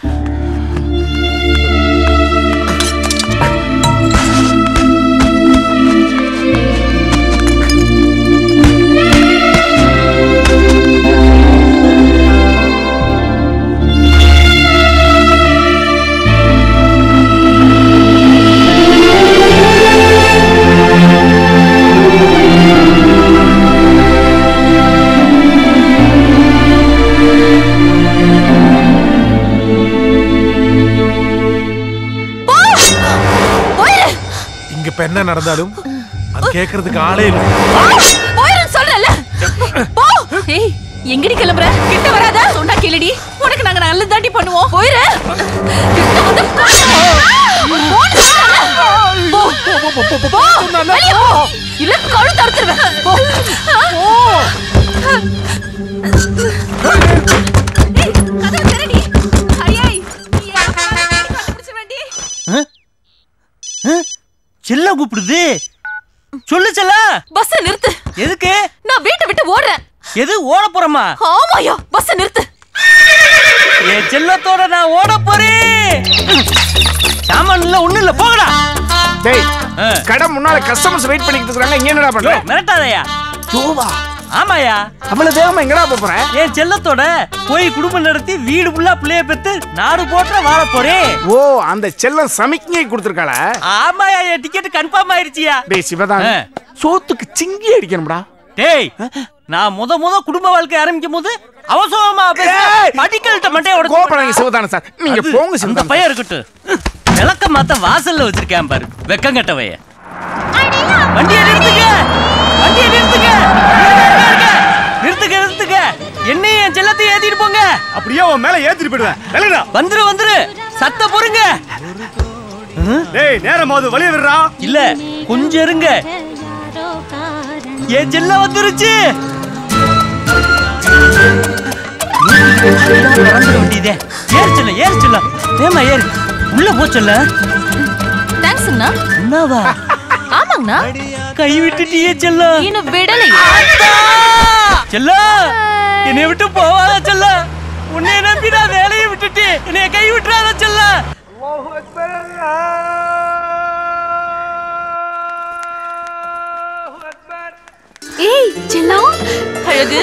போயிரு இங்க இப்ப என்ன நடந்தாலும் அது கேட்கறதுக்கு ஆளே இல்லை போயிருன்னு சொல்றல போ ஏய் எங்கடி கிளம்புற கிட்ட வராத சொன்னா கேளுடி உனக்கு நாங்க நல்லது தாண்டி பண்ணுவோம் போயிரு கிட்ட வந்து போன்னு சொல்றேன்ல. போ. போ. வெளிய போ. இல்ல கழுத்து அறுத்துருவேன். போ. ஏய், கதவை திறடி. ஐயே, நீ யாரை கண்டுபிடிச்சிருவேன்டி. செல்ல கூப்பிடுது சொல்லு செல்ல பஸ் நிறுத்து எதுக்கு நான் வீட்டை விட்டு ஓடுறேன் எது ஓட போறமா ஆமாயா பஸ் நிறுத்து என் செல்லத்தோட நான் ஓட போறேன் சாமான் இல்ல ஒண்ணு இல்ல போகடா டேய் கடை முன்னால கஸ்டமர்ஸ் வெயிட் பண்ணிக்கிட்டு இருக்காங்க இங்க என்னடா பண்ற மிரட்டாதயா யோவா ஆமாயா அவ்வளவு வேகமா எங்கடா போப் போற என் செல்லத்தோட போய் குடும்பம் நடத்தி வீடு ஃபுல்லா பிள்ளைய பெத்து நாடு போட்ட வாழ போறேன் ஓ அந்த செல்லம் சமிக்ஞை கொடுத்துருக்காள ஆமாயா என் டிக்கெட் கன்ஃபார்ம் ஆயிருச்சியா டேய் சிவதான் சோத்துக்கு சிங்கி அடிக்கணும்டா டேய் நான் முத முத குடும்ப வாழ்க்கை ஆரம்பிக்கும் போது அவசரமா படிக்கல்ட்ட மண்டைய உடச்சு கோபப்படாதீங்க சிவதான சார் நீங்க அது போங்க அந்த சிவதான பையன் இருக்கட்டும் விளக்க மாத்த வாசல்ல வச்சிருக்கேன் பாரு வெக்கம் கட்டவைய வண்டியை நிறுத்துங்க வண்டியை நிறுத்துங்க நிறுத்துங்க நிறுத்துங்க என்னையும் என் செல்லத்தையும் ஏத்திட்டு போங்க அப்படியே உன் மேல ஏத்திட்டு போயிடுவேன் விலகுடா வந்துரு வந்துரு சத்த பொறுங்க டேய் நேரம் போது வழிய விடுறா இல்ல கொஞ்சம் இருங்க என் செல்ல வந்துருச்சு வந்துட வேண்டியதே ஏறு செல்ல ஏறு செல்ல ஏமா ஏறு உள்ள போ செல்ல தேங்க்ஸ்ண்ணா என்னவா ஆமாங்கண்ணா கை விட்டுட்டியே செல்ல இன்னும் விடலையா செல்ல என்னை விட்டு போவாத செல்ல உன்னை நம்பி நான் வேலையை விட்டுட்டு என்னை கை விட்டுறாத செல்ல ஏய் செல்லம் அழகு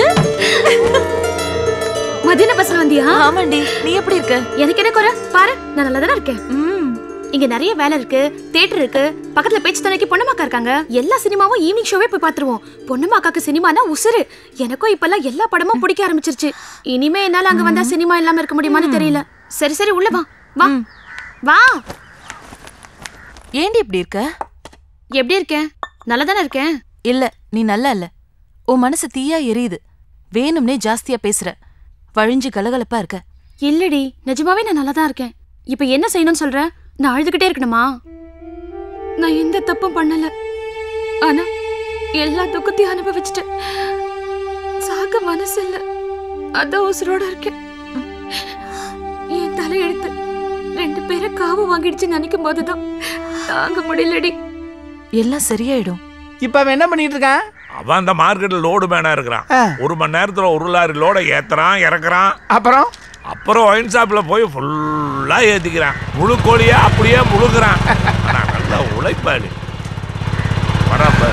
மதியான பஸ்ல வந்தியா ஆமாண்டி நீ எப்படி இருக்க எனக்கு என்ன குறை பாரு நான் நல்லா தானே இருக்கேன் இங்க நிறைய வேலை இருக்கு தியேட்டர் இருக்கு பக்கத்துல பேச்சு துணைக்கு பொண்ணுமாக்கா இருக்காங்க எல்லா சினிமாவும் ஈவினிங் ஷோவே போய் பாத்துருவோம் பொண்ணுமாக்காக்கு சினிமானா உசுரு எனக்கும் இப்பெல்லாம் எல்லா படமும் பிடிக்க ஆரம்பிச்சிருச்சு இனிமே என்னால அங்க வந்தா சினிமா இல்லாம இருக்க முடியுமான்னு தெரியல சரி சரி உள்ள வா வா வா ஏண்டி இப்படி இருக்க எப்படி இருக்கேன் நல்லா தானே இருக்கேன் இல்ல நீ நல்லா இல்ல உன் மனசு தீயா எரியுது வேணும்னே ஜாஸ்தியா பேசுற வழிஞ்சு கலகலப்பா இருக்க இல்லடி நிஜமாவே நான் நல்லா தான் இருக்கேன் இப்போ என்ன செய்யணும்னு சொல்ற நான் அழுதுகிட்டே இருக்கணுமா நான் எந்த தப்பும் பண்ணல ஆனா எல்லா துக்கத்தையும் அனுபவிச்சுட்டேன் சாக மனசு இல்ல அதான் உசுரோட இருக்கேன் என் தலையெழுத்து ரெண்டு பேரை காவு வாங்கிடுச்சு நினைக்கும் போதுதான் தாங்க முடியலடி எல்லாம் சரியாயிடும் இப்ப அவன் என்ன பண்ணிட்டு இருக்கான் அவன் அந்த மார்க்கெட்ல லோடு மேனா இருக்கிறான் ஒரு மணி நேரத்துல ஒரு லாரி லோட ஏத்துறான் இறக்குறான் அப்புறம் அப்புறம் ஒயின் ஷாப்ல போய் ஃபுல்லா ஏத்திக்கிறான் முழு கோழியா அப்படியே முழுகுறான் ஆனா நல்ல உழைப்பாளி வராப்ப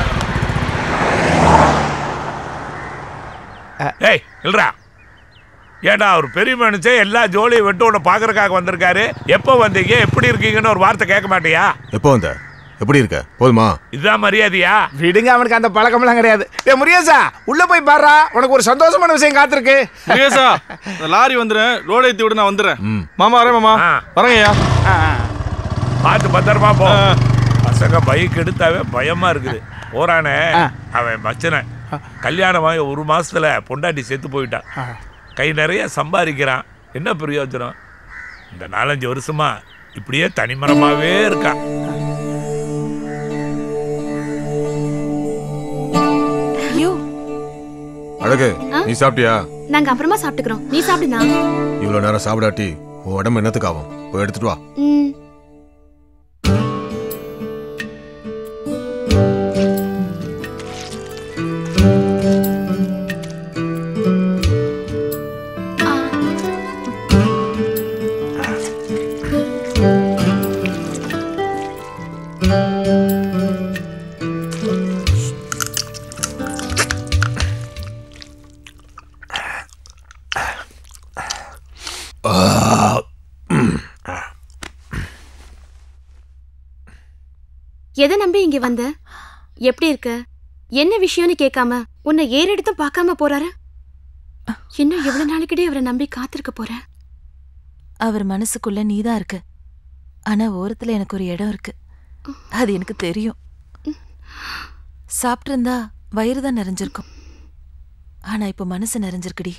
ஏய் இல்லடா ஏடா அவர் பெரிய மனுஷன் எல்லா ஜோலியும் விட்டு உன்னை பாக்குறதுக்காக வந்திருக்காரு எப்போ வந்தீங்க எப்படி இருக்கீங்கன்னு ஒரு வார்த்தை கேட்க மாட்டியா எப்போ வந்த எப்படி இருக்க போதுமா இதுதான் மரியாதையா விடுங்க அவனுக்கு அந்த பழக்கம்லாம் கிடையாது ஏ முருகேசா உள்ள போய் பாடுறா உனக்கு ஒரு சந்தோஷமான விஷயம் காத்திருக்கு முருகேசா இந்த லாரி வந்துடுறேன் லோடு ஏற்றி விட நான் வந்துடுறேன் மாமா வரேன் மாமா வரேங்கய்யா பார்த்து பத்திரமா போ பசங்க பைக் எடுத்தாவே பயமா இருக்குது போறானே அவன் மச்சனை கல்யாணமாகி ஒரு மாசத்துல பொண்டாட்டி செத்து போயிட்டான் கை நிறைய சம்பாதிக்கிறான் என்ன பிரயோஜனம் இந்த நாலஞ்சு வருஷமா இப்படியே தனிமரமாவே இருக்கான் ஐயோ அழகு ஆ? நீ சாப்பிட்டியா நாங்க அப்புறமா சாப்பிட்டுக்கிறோம் நீ சாப்பிடுனா இவ்வளவு நேரம் சாப்பிடாட்டி உன் உடம்பு என்னத்துக்கு ஆகும் போய் எடுத்துட்டு வா ம் எதை நம்பி இங்க வந்த எப்படி இருக்க என்ன விஷயம்னு கேட்காம உன்னை ஏறெடுத்தும் பார்க்காம போறாரு இன்னும் எவ்வளவு நாளைக்கிட்டே அவரை நம்பி காத்திருக்க போற அவர் மனசுக்குள்ள நீதான் இருக்கு ஆனா ஓரத்துல எனக்கு ஒரு இடம் இருக்கு அது எனக்கு தெரியும் சாப்பிட்டிருந்தா வயிறு தான் நிறைஞ்சிருக்கும் ஆனா இப்ப மனசு நிறைஞ்சிருக்குடி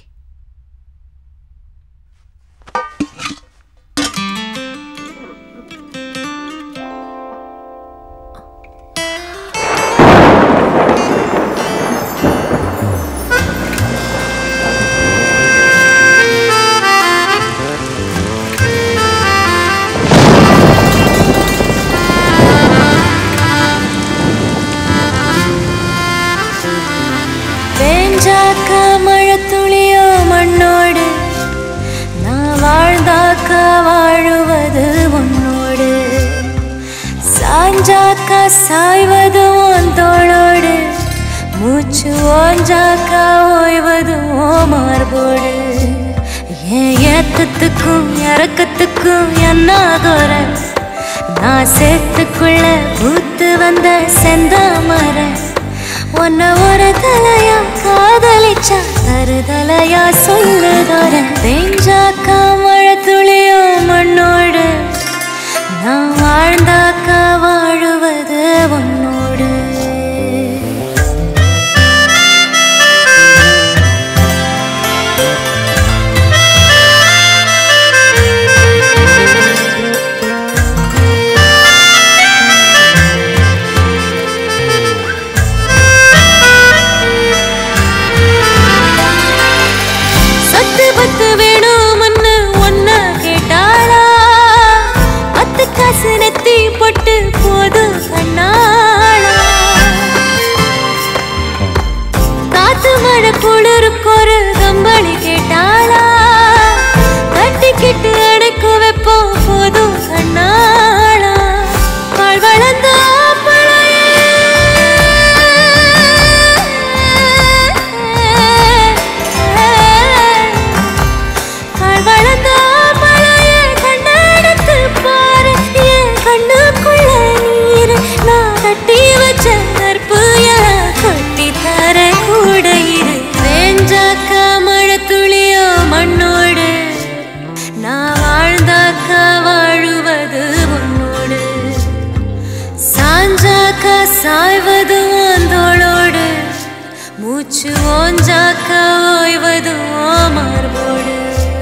வேஞ்சாக்க மழை துளியோ மண்ணோடு நான் வாழ்ந்தாக்க வாழுவது உன்னோடு சாஞ்சாக்க சாய்வது உன் தோளோடு மூச்சு ஓஞ்சாக்க ஓய்வது உன் மார்போடு என் ஏத்தத்துக்கும் இறக்கத்துக்கும் என்ன குறை நான் சேத்துக்குள்ள பூத்து வந்த செந்தாமரை உன்னை ஒரு தலையா காதலிச்சா தருதலையா சொல்லுதோர பெஞ்சாக்கா மழை துளியோ மண்ணோடு நான் வாழ்ந்தாக்கா வாழுவது உன்னோடு சொத்து பத்து வேணும்னு ஒன்ன கேட்டாளா பத்து காசு நெத்தி பொட்டு போதும் கண்ணாளா காத்து மழை குளிருக்கு ஒரு கம்பளி கேட்டாளா கட்டிக்கிட்டு அடைக்கு வைப்போம் போதும் கண்ணாளா பால் வளர்ந்த பால் வளர்ந்த மழையே கண்ணெடுத்து பாரு என் கண்ணுக்குள்ள நீர் நான் கட்டி வச்ச கற்பு எல்லாம் கொட்டி தர கூட இரு வேஞ்சாக்க மழை துளியோ மண்ணோடு நான் வாழ்ந்தாக்க வாழுவது உன்னோடு சாஞ்சாக்க சாய்வது உன் தோளோடு மூச்சு ஓஞ்சாக்க ஓய்வது உன் மார்போடு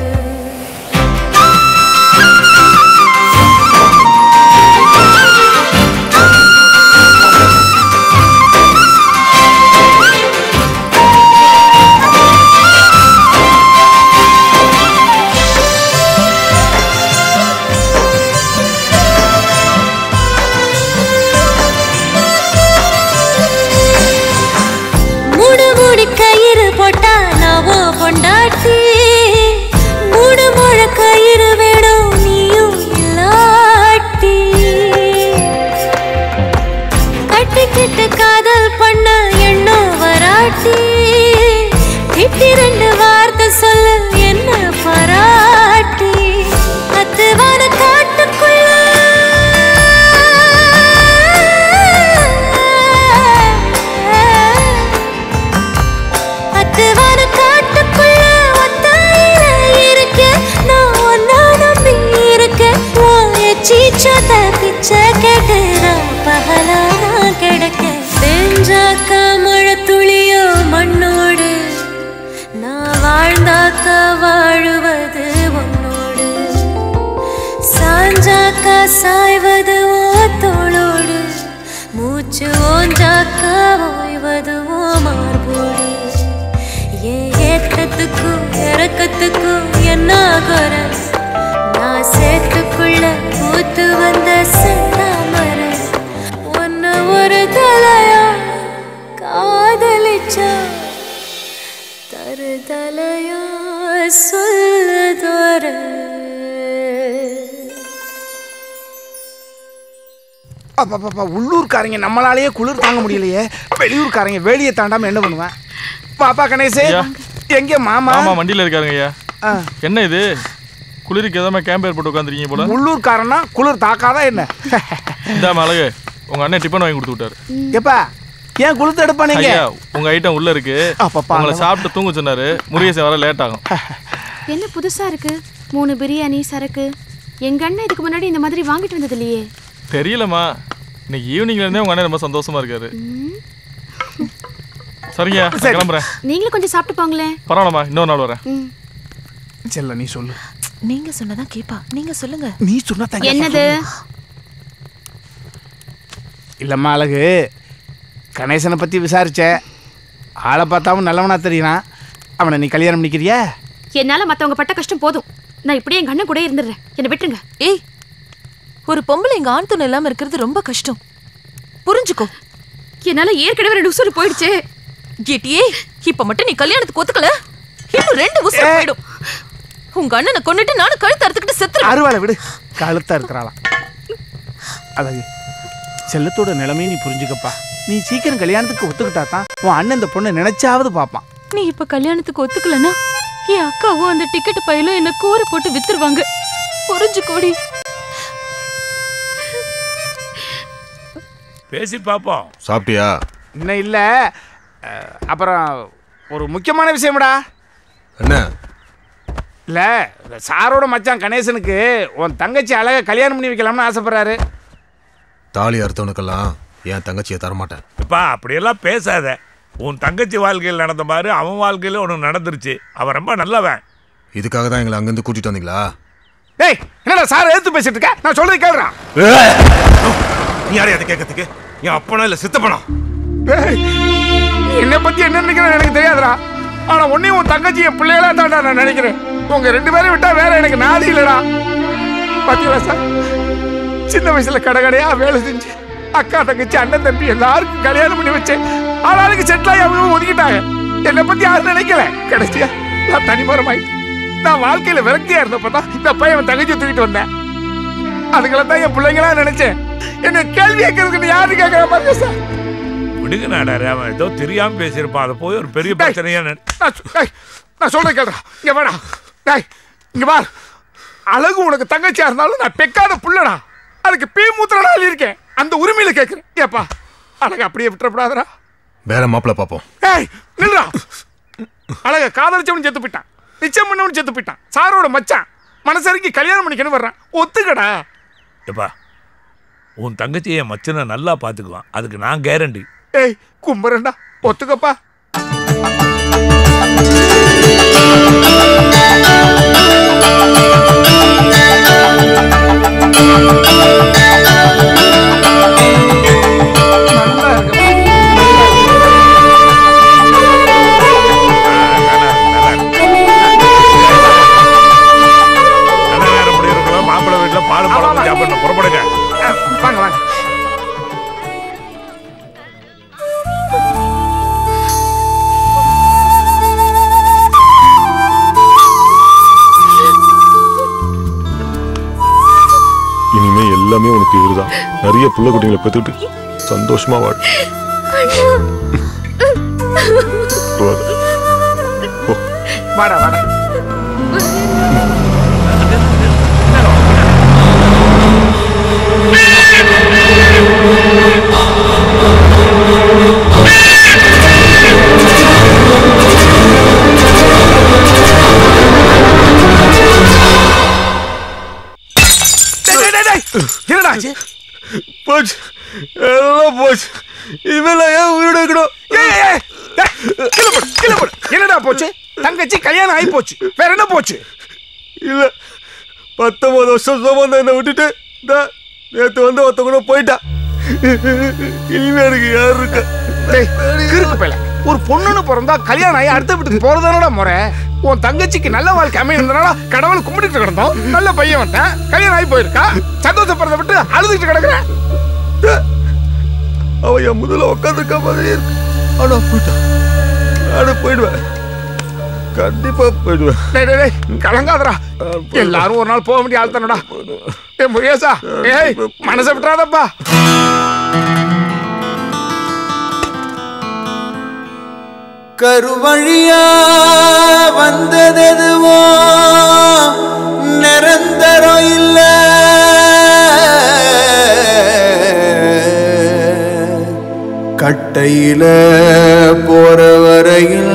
மூடு மூடி கயிறு போட்டா நாவோ பொண்டாட்டி மூடு முழ கயிறு வேணும் நீயும் இல்லாட்டி கட்டிக்கிட்டு காதல் பண்ண எண்ணம் வராட்டி திட்டி ரெண்டு வார்த்தை சொல்லு என்ன பாராட்டி அத்துவான காட்டுக்குள்ள அத்துவான காட்டுக்குள்ள ஒத்தாயில இருக்க நான் ஒன்னா நம்பி இருக்க உன் எச்சீச்சத பிச்சை கேட்டு நான் பகலா நான் கிடக்க செஞ்சாக்க மழை துளியோ மண்ணோடு நான் வாழ்ந்தாக்க வாழுவது உன்னோடு சாஞ்சாக்க சாய்வது ஓ தோளோடு மூச்சு ஓஞ்சாக்க ஓய்வது ஓ மார்போடு ஏன் ஏத்தத்துக்கும் இறக்கத்துக்கும் என்ன குறை நான் சேர்த்துக்குள்ள உள்ள பூத்து வந்த செந்தாமர ஒன்னு ஒரு தலையா காதலிச்சா தருதலையா சொல்லுதோர அப்பா உள்ளூர்காரங்க நம்மளாலேயே குளிர் தாங்க முடியலையே வெளியூர்காரங்க வேலியை தாண்டாம என்ன பண்ணுவேன் பாப்பா கணேசே ஐயா. எங்க மாமா ஆமா வண்டியில இருக்காருங்க ஐயா ஆ. என்ன இது குளிருக்கு எதாம கேம்ப் ஏற்பட்டு உட்காந்துருக்கீங்க போல உள்ளூர்காரனா குளிர் தாக்காதா என்ன இந்த அழகு உங்க அண்ணன் டிஃபன் வாங்கி கொடுத்து விட்டாரு எப்பா ஏன் குளிர்த்து எடுப்பானீங்க ஐயா உங்க ஐட்டம் உள்ள இருக்கு அப்பப்பா, உங்களை அந்த- சாப்பிட்டு தூங்க சொன்னாரு முருகேசன் வர லேட் ஆகும் என்ன புதுசா இருக்கு மூணு பிரியாணி சரக்கு எங்க அண்ணன் இதுக்கு முன்னாடி இந்த மாதிரி வாங்கிட்டு வந்தது இல்லையே தெரியலம்மா இன்னைக்கு ஈவினிங்ல இருந்தே உங்க அண்ணன் ரொம்ப சந்தோஷமா இருக்காரு சரிங்க நான் கிளம்புறேன் நீங்களும் கொஞ்சம் சாப்பிட்டு போங்களேன் பரவாயில்லம்மா இன்னொரு நாள் வரேன் ம். செல்ல நீ சொல்லு நீங்க சொன்னதான் கேப்பா நீங்க சொல்லுங்க நீ சொன்னா தங்க என்னது இல்லம்மா அழகு கணேசனை பத்தி விசாரிச்ச ஆளை பார்த்தாவும் நல்லவனா தெரியறான் அவனை நீ கல்யாணம் பண்ணிக்கிறியா என்னால மத்தவங்க பட்ட கஷ்டம் போதும் நான் இப்படியே எங்க அண்ணன் கூட இருந்துடுறேன் என்னை விட்டுருங்க ஏய் ஒரு பொம்பளை இங்க ஆண் துணை இல்லாம இருக்கிறது ரொம்ப கஷ்டம் புரிஞ்சுக்கோ என்னால ஏற்கனவே ரெண்டு உசுறு போயிடுச்சே கேட்டியே இப்ப மட்டும் நீ கல்யாணத்துக்கு ஒத்துக்கல இன்னும் ரெண்டு உசுறு போயிடும் உங்க அண்ணனை கொண்டுட்டு நானும் கழுத்து அறுத்துக்கிட்டு செத்துருவேன் அருவாளை விடு கழுத்தா இருக்கிறாளாம் அழகு செல்லத்தோட நிலைமையை நீ புரிஞ்சுக்கப்பா நீ சீக்கிரம் கல்யாணத்துக்கு ஒத்துக்கிட்டா தான் உன் அண்ணன் இந்த பொண்ணை நினைச்சாவது பார்ப்பான் நீ இப்ப கல்யாணத்துக்கு ஒத்துக்கலனா என் அக்காவும் அந்த டிக்கெட் பையிலும் என்ன கூரை போட்டு வித்துருவாங்க புரிஞ்சுக்கோடி பேசி பார்ப்போம் சாப்பிட்டியா இன்னும் இல்லை அப்புறம் ஒரு முக்கியமான விஷயம்டா என்ன இல்லை இந்த சாரோட மச்சான் கணேசனுக்கு உன் தங்கச்சி அழகா கல்யாணம் பண்ணி வைக்கலாம்னு ஆசைப்படுறாரு தாலி அறுத்தவனுக்கெல்லாம் என் தங்கச்சியை தரமாட்டேன் இப்பா அப்படியெல்லாம் பேசாத உன் தங்கச்சி வாழ்க்கையில் நடந்த மாதிரி அவன் வாழ்க்கையில உனக்கு நடந்துருச்சு அவன் ரொம்ப நல்லவன் இதுக்காக தான் எங்களை அங்கேருந்து கூட்டிட்டு வந்தீங்களா டேய் என்னடா சார் எடுத்து பேசிட்டு இருக்க நான் சொல்றது கேளுறான் நீ யாரையா அதை கேட்கறதுக்கு என் அப்பனா இல்லை சித்தப்பனா டேய் நீ என்னை பத்தி என்ன நினைக்கிறேன்னு எனக்கு தெரியாதுடா ஆனா உன்னையும் உன் தங்கச்சி என் பிள்ளைகளா தான்டா நான் நினைக்கிறேன் உங்க ரெண்டு பேரும் விட்டா வேற எனக்கு நாதி இல்லடா பாத்தீங்களா சார் சின்ன வயசுல கடை கடையா வேலை செஞ்சு அக்கா தங்கச்சி அண்ணன் தம்பி எல்லாருக்கும் கல்யாணம் பண்ணி வச்சேன் ஆளாளுக்கு செட்டில் ஆகி அவங்க ஒதுக்கிட்டாங்க என்னை பத்தி யாரும் நினைக்கல கடைசியா நான் தனிமரமாயிட்டேன் நான் வாழ்க்கையில விரக்தியா இருந்தப்பதான் இந்த பையன் அவன் தங்கச்சி தூக்கிட்டு வந்தேன் அதுகளை தான் என் பிள்ளைங்களா நினைச்சேன் என்ன கேள்வி கேட்கறதுக்கு யாரு கேட்கற பாருங்க சார் விடுங்க நாடாரு அவன் ஏதோ தெரியாம பேசியிருப்பான் அதை போய் ஒரு பெரிய பிரச்சனையா நினை- நான் சொ- டேய், நான் சொல்றேன் கேள்றா இங்க வாடா டேய் இங்க வா அழகு உனக்கு தங்கச்சியா இருந்தாலும் நான் பெக்காத புள்ளடா அதுக்கு பீ மூத்திர நாள் இருக்கேன் அந்த உரிமையில கேட்கிறேன் ஏப்பா அழகு அப்படியே விட்டுறப்படாதடா வேற மாப்பிள்ள பார்ப்போம் ஏய் நில்றா அழக காதலிச்சவன் செத்து போயிட்டான் நிச்சயம் பண்ணவன் செத்து போயிட்டான் சாரோட மச்சான் மனசரிக்கு கல்யாணம் பண்ணிக்கணும் வர்றான் ஒத்துக்கடா எப்பா உன் தங்கச்சியை என் மச்சனை நல்லா பார்த்துக்குவான் அதுக்கு நான் கேரண்டி ஏய் கும்பரண்டா ஒத்துக்கப்பா மாப்பிள்ளை வீட்டில் பால் பழம் சாப்பிடணும் புறப்படுங்க வாங்க வாங்க இனிமே எல்லாமே உனக்கு இவருதான் நிறைய புள்ள குட்டிங்களை பெற்றுக்கிட்டு சந்தோஷமா வாழ வாடா வாடா டேய், டேய், டேய், டேய். என்னடா ஆச்சு? போச்சு எல்லாம் போச்சு இனிமேல் ஏன் உயிரோட இருக்கணும் ஏய், ஏய், ஏய். டேய், கீழே போடு, கீழே போடு. என்னடா போச்சு தங்கச்சி கல்யாணம் ஆகி போச்சு வேற என்ன போச்சு இல்ல பத்தொன்பது வருஷம் சோமந்த என்னை விட்டுட்டு இந்த நேத்து வந்து ஒருத்த கூட போயிட்டா இனிமே எனக்கு யார் இருக்கா டேய், கிறுக்கு பயல. ஒரு பொண்ணுன்னு பிறந்தா கல்யாணம் ஆகி அடுத்த வீட்டுக்கு போறதானடா முறை உன் தங்கச்சிக்கு நல்ல வாழ்க்கை அமையிருந்தனால கடவுள் கும்பிட்டுட்டு கிடந்தோம் நல்ல பையன் வந்தேன் கல்யாணம் ஆகி போயிருக்கா சந்தோஷப்படுறத விட்டு அழுதுகிட்டு கிடக்குறேன் அவ என் முதல்ல உட்காந்துருக்க மாதிரி இருக்கு ஆனா போயிட்டான் நானும் போயிடுவேன் கண்டிப்பா போயிடுவேன் டேய் டேய் டேய் கலங்காதடா எல்லாரும் ஒரு நாள் போக வேண்டிய ஆள் தானடா ஏய் முருகேசா ஏய் மனசை விட்டுறாதப்பா கருவழியா வந்ததெதுவோ நிரந்தரம் இல்ல கட்டையில போற வரையில்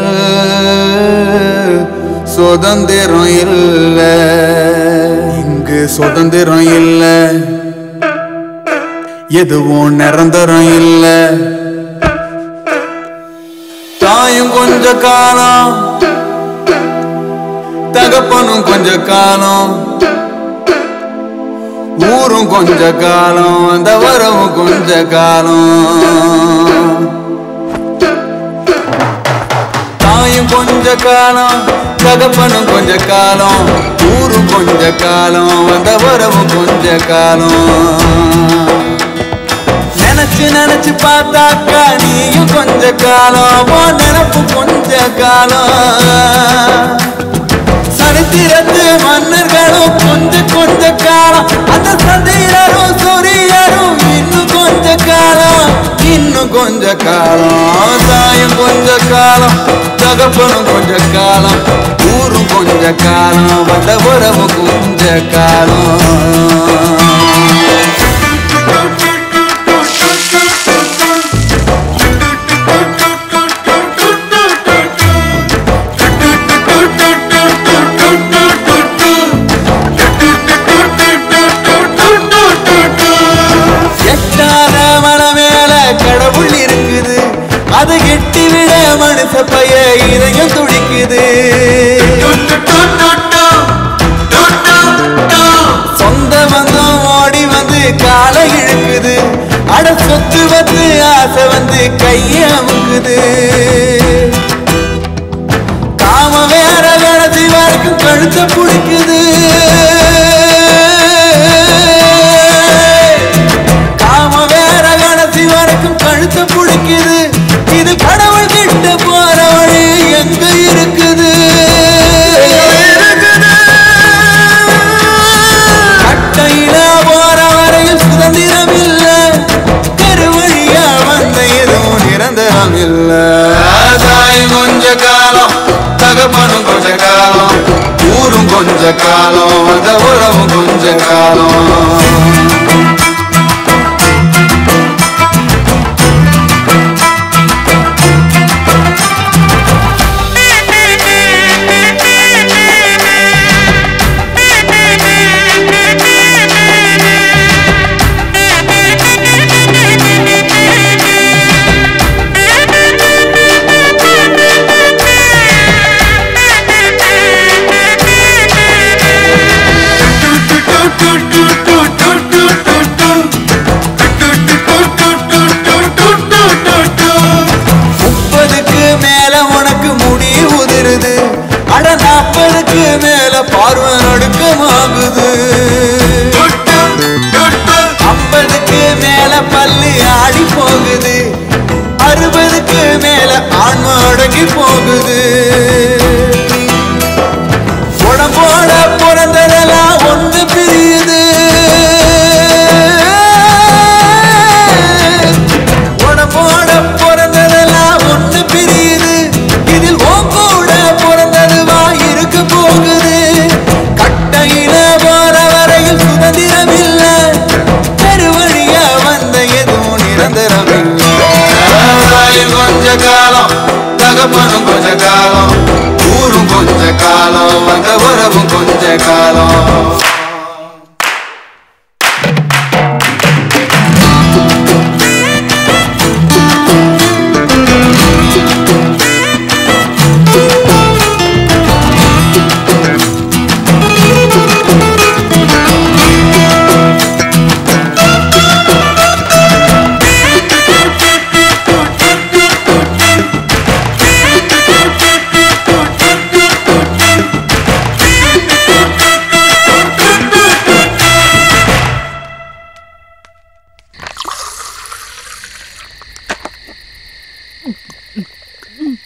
சுதந்திரம் இல்ல இங்கு சுதந்திரம் இல்ல எதுவும் நிரந்தரம் இல்லை தாயும் கொஞ்ச காலம் தகப்பனும் கொஞ்ச காலம் ஊரும் கொஞ்ச காலம் அந்த வரவும் கொஞ்ச காலம் தாயும் கொஞ்ச காலம் தகப்பனும் கொஞ்ச காலம் ஊரும் கொஞ்ச காலம் அந்த வரவும் கொஞ்ச காலம் நினைச்சு நினைச்சு பார்த்தாக்கா நீயும் கொஞ்ச காலம் உன் நினப்பு கொஞ்ச காலம் சரித்திரத்து மன்னர்களும் கொஞ்ச கொஞ்ச காலம் அந்த சந்திரரும் சூரியரும் இன்னும் கொஞ்ச காலம் இன்னும் கொஞ்ச காலம் தாயும் கொஞ்ச காலம் தகப்பனும் கொஞ்ச காலம் ஊரும் கொஞ்ச காலம் வந்த உறவு கொஞ்ச காலம் எட்டாத மலை மேல கடவுள் இருக்குது அதை எட்டி விட மனுஷ பைய இதயம் துடிக்குது சொந்த பந்தம் ஓடி வந்து காலை இழுக்குது அட சொத்து வந்து ஆசை வந்து கைய அமுக்குது காம வேற கடைசி வரைக்கும் கழுத்த பிடிக்குது காம வேற கடைசி வரைக்கும் கழுத்த பிடிக்குது இது கடவுள் கிட்ட போற வழி எங்க இருக்குது கட்டையில போற வரையில் சுதந்திரம் இல்ல கருவழியா வந்த எதுவும் நிரந்தரம் இல்ல தாயும் கொஞ்ச காலம் தகப்பனும் கொஞ்ச காலம் ஊரும் கொஞ்ச காலம் அந்த உறவும் கொஞ்ச காலம்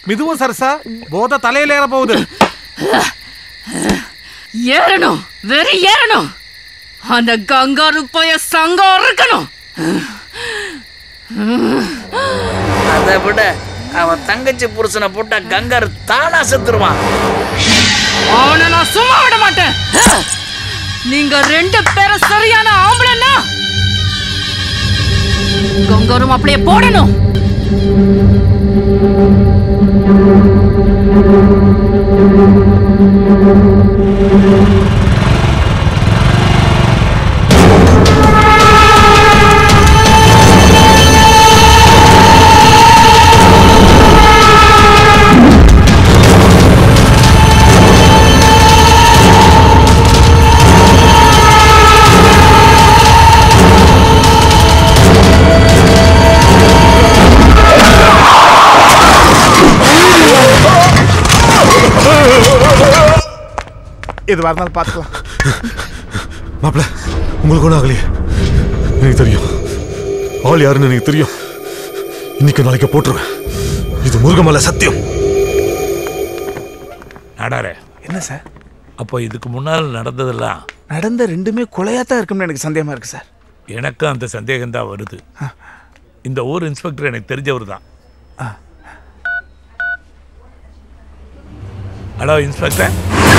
மெதுவா சரசா போத தலையில ஏற போகுது ஏறணும் வெறி ஏறணும் அந்த கங்காரு போய சங்கம் இருக்கணும் அதை விட அவன் தங்கச்சி புருஷனை போட்டா கங்காரு தானா செத்துருவான் அவனை நான் சும்மா விட மாட்டேன் நீங்க ரெண்டு பேரும் சரியான ஆம்பளைன்னா கங்காரும் அப்படியே போடணும் எதுவாக இருந்தாலும் பார்த்துக்கலாம் மாப்பிள்ள உங்களுக்கு ஒன்றும் ஆகலையே எனக்கு தெரியும் ஆள் யாருன்னு எனக்கு தெரியும் இன்னைக்கு நாளைக்கு போட்டுருவேன் இது முருகமலை சத்தியம் நடாரே என்ன சார் அப்போ இதுக்கு முன்னால் நடந்ததெல்லாம் நடந்த ரெண்டுமே கொலையாக தான் இருக்கும்னு எனக்கு சந்தேகமா இருக்கு சார் எனக்கும் அந்த சந்தேகம் தான் வருது இந்த ஊர் இன்ஸ்பெக்டர் எனக்கு தெரிஞ்சவர் தான் ஹலோ இன்ஸ்பெக்டர்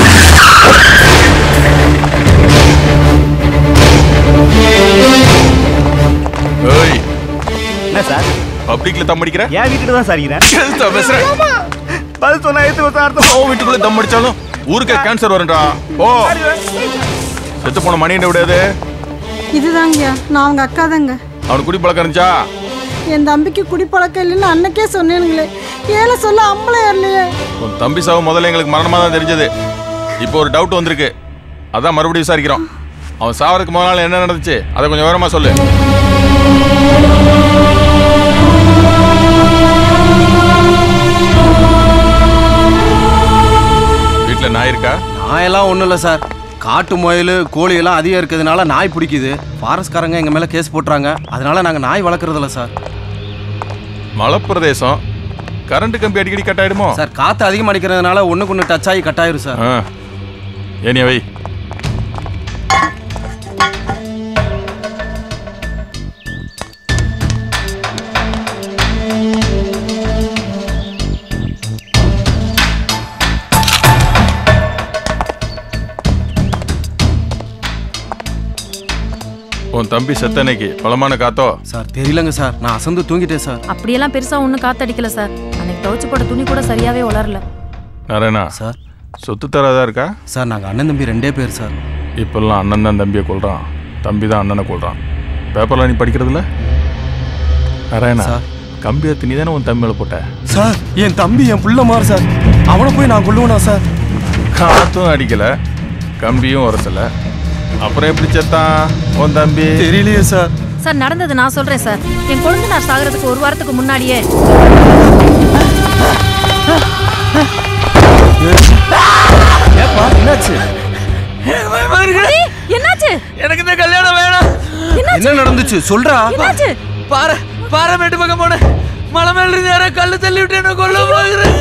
ஏய் என்ன சார் பப்ளிக்ல தம் அடிக்கிற என் வீட்டுல தான் சார் எதுத்தா பேசுற பதில் சொன்னா எடுத்து வச்சா அர்த்தம் ஓ வீட்டுக்குள்ள தம் அடிச்சாலும் ஊருக்கே கேன்சர் வரும்டா ஓ செத்து போன மணியை விடாது இதுதாங்கய்யா நான் அவங்க அக்கா தாங்க அவனுக்கு குடி பழக்கம் இருந்துச்சா என் தம்பிக்கு குடிப்பழக்கம் இல்லைன்னு அன்னைக்கே சொன்னேனுங்களே ஏழை சொல்ல அம்பளை ஏறலையே உன் தம்பி சாவு முதல்ல எங்களுக்கு மரணமா தான் தெரிஞ்சது இப்போ ஒரு டவுட் வந்திருக்கு அதான் மறுபடியும் விசாரிக்கிறோம் அவன் சாவறதுக்கு முதல் நாள் என்ன நடந்துச்சு அதை கொஞ்சம் விவரமா சொல்லு வீட்டுல நாய் இருக்கா நாயெல்லாம் ஒன்றும் இல்லை சார் காட்டு முயல் கோழி எல்லாம் அதிகம் இருக்கிறதுனால நாய் பிடிக்குது ஃபாரஸ்ட்காரங்க எங்கள் மேலே கேஸ் போட்டுறாங்க அதனால நாங்கள் நாய் வளர்க்குறதில்ல சார் மலைப்பிரதேசம் கரண்ட் கம்பி அடிக்கடி கட் ஆயிடுமோ சார் காற்று அதிகமாக அடிக்கிறதுனால ஒன்றுக்கு ஒன்று டச் ஆகி கட் ஆயிரும் சார் ஆ. ஏனியா வை உன் தம்பி செத்தனைக்கு பலமான காத்தோ சார் தெரியலங்க சார் நான் அசந்து தூங்கிட்டேன் சார் அப்படியெல்லாம் பெருசா ஒன்றும் காத்தடிக்கல சார் அன்னைக்கு துவைச்சு போட்ட துணி கூட சரியாவே உலரல நாராயணா சார் சொத்து தராதா இருக்கா சார் நாங்கள் அண்ணன் தம்பி ரெண்டே பேர் சார் இப்பெல்லாம் அண்ணன் தான் தம்பியை கொள்றான் தம்பி தான் அண்ணனை கொள்றான் பேப்பர்லாம் நீ படிக்கிறதில்ல நாராயணா கம்பி நீ தானே உன் தம்பி மேல போட்ட சார் என் தம்பி என் புள்ள மாறு சார் அவனை போய் நான் கொள்ளுவனா சார் காத்தும் அடிக்கல கம்பியும் உரசல அப்புறம் எப்படி செத்தான் உன் தம்பி தெரியலையே சார் சார் நடந்தது நான் சொல்றேன் சார் என் கொழுந்தனார் சாகிறதுக்கு ஒரு வாரத்துக்கு முன்னாடியே ஏப்பா என்னாச்சு என்னாச்சு எனக்கு இந்த கல்யாணம் வேணாம் என்ன நடந்துச்சு சொல்றா என்னாச்சு பாறை பாறை மேட்டு பக்கம் போன மலை மேல இருந்து யாரோ கல்லு தள்ளி விட்டு என்ன கொல்ல போகிறேன்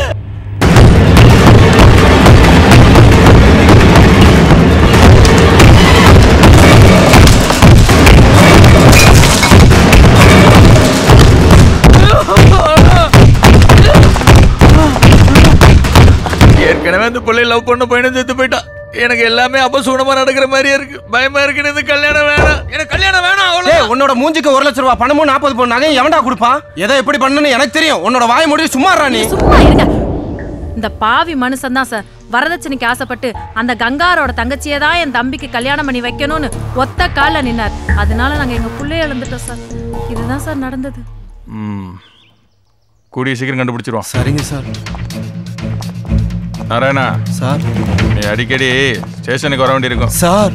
ஏற்கனவே அந்த பிள்ளை லவ் பண்ண பையனும் செத்து போயிட்டான் எனக்கு எல்லாமே அபசூனமா நடக்கிற மாதிரியே இருக்கு பயமா இருக்கு இந்த கல்யாணம் வேணாம் எனக்கு கல்யாணம் வேணாம் அவ்வளவு ஏய் உன்னோட மூஞ்சிக்கு ஒரு லட்சம் ரூபாய் பணமும் நாற்பது பவுன் நகையும் எவன்டா கொடுப்பான் எதை எப்படி பண்ணணும்னு எனக்கு தெரியும் உன்னோட வாய் மூடி சும்மா இருடா நீ சும்மா இருங்க இந்த பாவி மனுஷன் தான் சார் வரதட்சணைக்கு ஆசைப்பட்டு அந்த கங்காரோட தங்கச்சியை தான் என் தம்பிக்கு கல்யாணம் பண்ணி வைக்கணும்னு ஒத்த கால்ல நின்னார் அதனால நாங்க எங்க புள்ளைய இழந்துட்டோம் சார் இதுதான் சார் நடந்தது ம் கூடிய சீக்கிரம் கண்டுபிடிச்சிருவோம் சரிங்க சார் நாராயணா சார் நீ அடிக்கடி ஸ்டேஷனுக்கு வர வேண்டியிருக்கும் சார்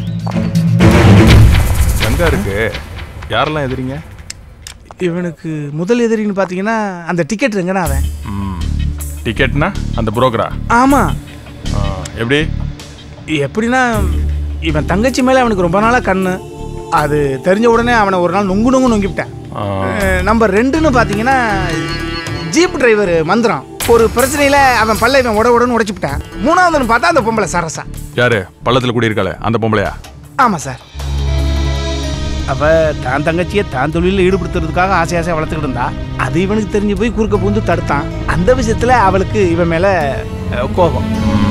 எங்க இருக்கு யாரெல்லாம் எதிரிங்க இவனுக்கு முதல் எதிரின்னு பார்த்தீங்கன்னா அந்த டிக்கெட் எங்கண்ணா அவன் ம் டிக்கெட்னா அந்த புரோக்கரா ஆமாம் எப்படி எப்படின்னா இவன் தங்கச்சி மேலே அவனுக்கு ரொம்ப நாளாக கண்ணு அது தெரிஞ்ச உடனே அவனை ஒரு நாள் நொங்கு நொங்கு நொங்கிவிட்டேன் நம்பர் ரெண்டுன்னு பார்த்தீங்கன்னா ஜீப் டிரைவர் மந்திரம் ஒரு பிரச்சனையில அவன் பல்ல இவன் உட உடன்னு உடைச்சுட்டான் மூணாவதுன்னு பார்த்தா அந்த பொம்பளை சரசா யாரு பள்ளத்தில் குடியிருக்காளே அந்த பொம்பளையா ஆமா சார் அவ தான் தங்கச்சியை தான் தொழிலில் ஈடுபடுத்துறதுக்காக ஆசை ஆசையாக வளர்த்துக்கிட்டு இருந்தா அது இவனுக்கு தெரிஞ்சு போய் குறுக்க பூந்து தடுத்தான் அந்த விஷயத்துல அவளுக்கு இவன் மேல அஹ், கோபம்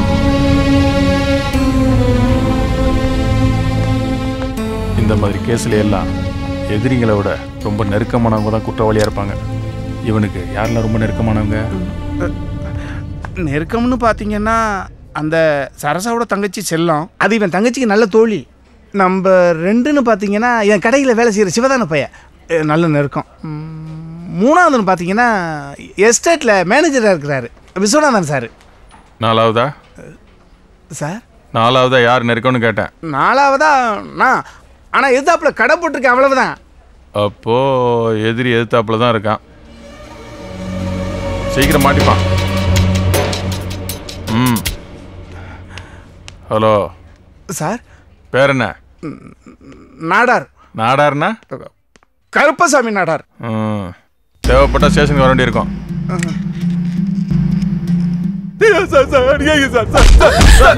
இந்த மாதிரி கேஸ்ல எல்லாம் எதிரிங்களை விட ரொம்ப நெருக்கமானவங்க தான் குற்றவாளியா இருப்பாங்க இவனுக்கு யாரெல்லாம் ரொம்ப நெருக்கமானவங்க நெருக்கம்னு பார்த்தீங்கன்னா அந்த சரசாவோட தங்கச்சி செல்லம் அது இவன் தங்கச்சிக்கு நல்ல தோழி நம்ம ரெண்டுன்னு பார்த்தீங்கன்னா என் கடையில் வேலை செய்கிற சிவதான பையன் அஹ், நல்ல நெருக்கம் ம், மூணாவதுன்னு பார்த்தீங்கன்னா எஸ்டேட்டில் மேனேஜராக இருக்கிறாரு விஸ்வநாதன் சார் நாலாவதா சார் நாலாவதா யார் நெருக்கம்னு கேட்டேன் நாலாவதா நான் ஆனால் எதிர்த்தாப்புல கடை போட்டிருக்கேன் அவ்வளவுதான் அப்போ எதிரி எதிர்த்தாப்புல தான் இருக்கான் சீக்கிரம் மாட்டிப்பான் ம் ஹலோ சார் பேர் என்ன நாடார் நாடார்னா கருப்பசாமி நாடார் ம் தேவைப்பட்ட ஸ்டேஷனுக்கு வர வேண்டியிருக்கும் சார் சார் அடிக்காங்க சார் சார்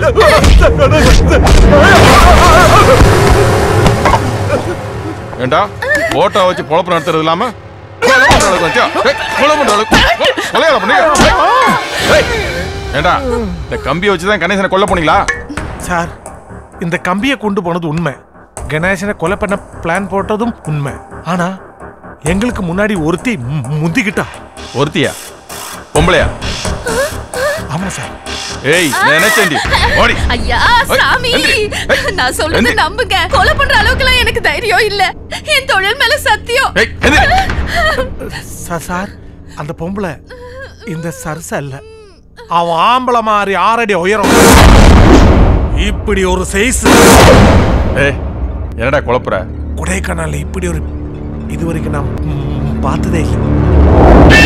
ஏண்டா ஓட்டோ வச்சு பொழப்பு நடத்துறது இல்லாம கொலை பண்ற அளவுக்கு வந்துட்டியா? ஏய், கொலை பண்ற அளவுக்கு கொலையாள பண்ணீங்க ஏய், ஏய், ஏண்டா இந்த கம்பியை வச்சு தான் கணேசனை கொல்ல போனீங்களா சார் இந்த கம்பியை கொண்டு போனது உண்மை கணேசனை கொலை பண்ண பிளான் போட்டதும் உண்மை ஆனா எங்களுக்கு முன்னாடி ஒருத்தி மு- முந்திக்கிட்டா ஒருத்தியா பொம்பளையா ஆமா சார் ஏய் நான் நினைச்சேன்டி ஓடி ஐயா ஏய், சாமி எந்திரி. ஏய், நான் சொல்றது எந்திரி. நம்புங்க கொலை பண்ற அளவுக்குலாம் எனக்கு தைரியம் இல்ல என் தொழில் மேல சத்தியம் ஏய் எந்திரி. சார் சார் அந்த பொம்பளை இந்த சரச இல்ல அவ ஆம்பளை மாதிரி ஆறடி உயரம் இப்படி ஒரு சைஸ் ஏய் என்னடா குழப்புற கொடைக்கானல்ல இப்படி ஒரு இது வரைக்கும் நான் ம், பார்த்ததே இல்லை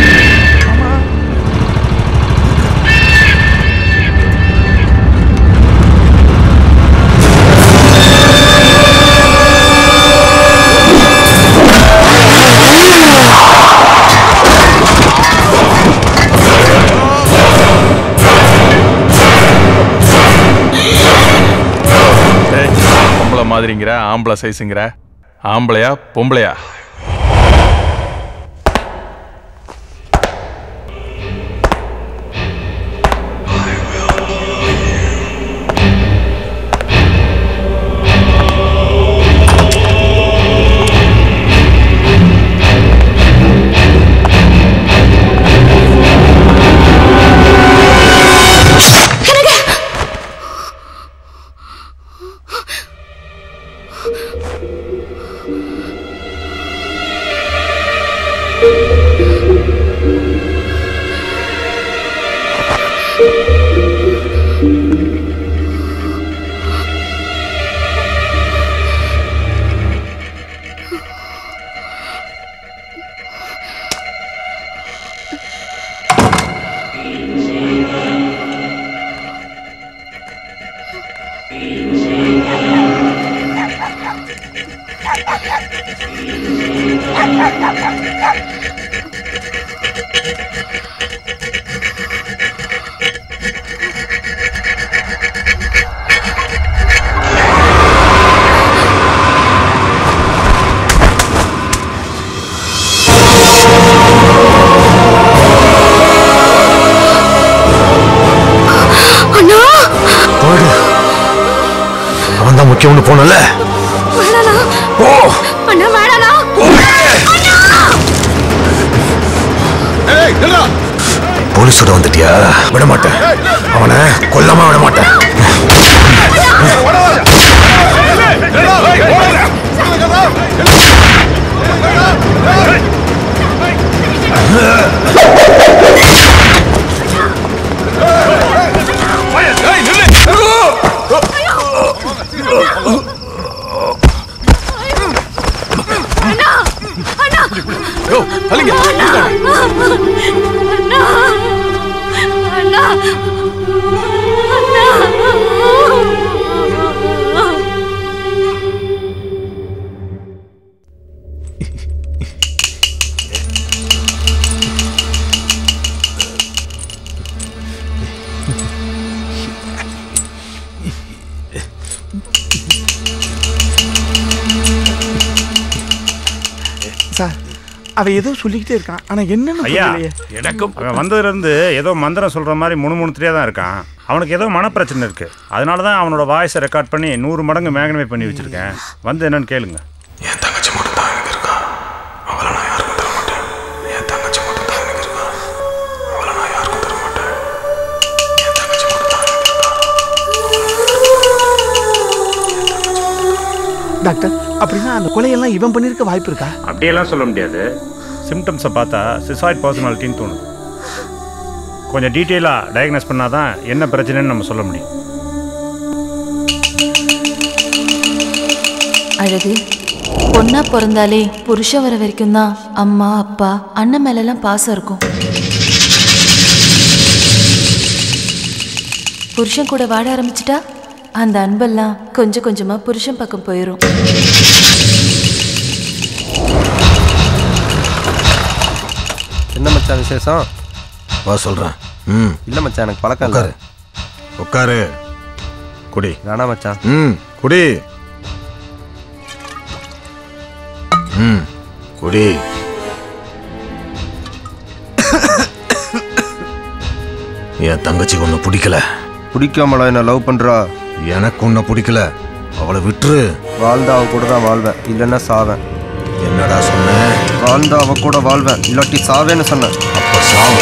ஏய் பொம்பளை மாதிரிங்கிற ஆம்பளை சைஸுங்கிற ஆம்பளையா பொம்பளையா அண்ணா போயிடு அவன் தான் முக்கியம்னு போனல வேணாண்ணா ஓ அண்ணா வேணாண்ணா போலீஸோட வந்துட்டியா விட மாட்டேன் அவனை கொல்லாம விட மாட்டேன் அண்ணா அண்ணா யோ தள்ளிங்க அண்ணா அண்ணா அண்ணா அண்ணா சார் அவன் ஏதோ சொல்லிக்கிட்டே இருக்கான் ஆனா என்னன்னு ஐயா புரியலையே. எனக்கும் அவன் வந்ததுலேருந்து ஏதோ மந்திரம் சொல்கிற மாதிரி முணுமுணுத்துட்டே தான் இருக்கான் அவனுக்கு ஏதோ மனப்பிரச்சனை இருக்குது அதனால தான் அவனோட வாய்ஸை ரெக்கார்ட் பண்ணி நூறு மடங்கு மேக்னிஃபை பண்ணி வச்சுருக்கேன் வந்து என்னன்னு கேளுங்க டாக்டர் அப்படின்னா அந்த கொலையெல்லாம் இவன் பண்ணிருக்க வாய்ப்பு இருக்கா அப்படியெல்லாம் சொல்ல முடியாது சிம்டம்ஸை பார்த்தா சிசாய்ட் பர்சனாலிட்டின்னு தோணுது கொஞ்சம் டீட்டெயிலாக டயக்னோஸ் பண்ணால் தான் என்ன பிரச்சனைன்னு நம்ம சொல்ல முடியும் அழகு பொண்ணா பிறந்தாலே புருஷன் வர வரைக்கும் தான் அம்மா அப்பா அண்ணன் மேலெல்லாம் பாசம் இருக்கும் புருஷன் கூட வாட ஆரம்பிச்சிட்டா அந்த அன்பெல்லாம் கொஞ்சம் கொஞ்சமா புருஷன் பக்கம் போயிடும் என்ன மச்சான் விசேஷம் வா சொல்கிறேன் ம் இல்லை மச்சான் எனக்கு பழக்கம் இல்லை உட்காரு உட்காரு குடி வேணா மச்சான் ம் குடி ம் குடி என் தங்கச்சிக்கு ஒன்று பிடிக்கல பிடிக்காமலா என்ன லவ் பண்றா எனக்கு ஒன்று பிடிக்கல அவளை விட்டுரு வாழ்ந்தா அவ கூட தான் வாழ்வேன் இல்லைன்னா சாவேன் என்னடா சொன்ன வாழ்ந்தா அவ கூட வாழ்வேன் இல்லாட்டி சாவேன்னு சொன்னேன் அப்ப சாவு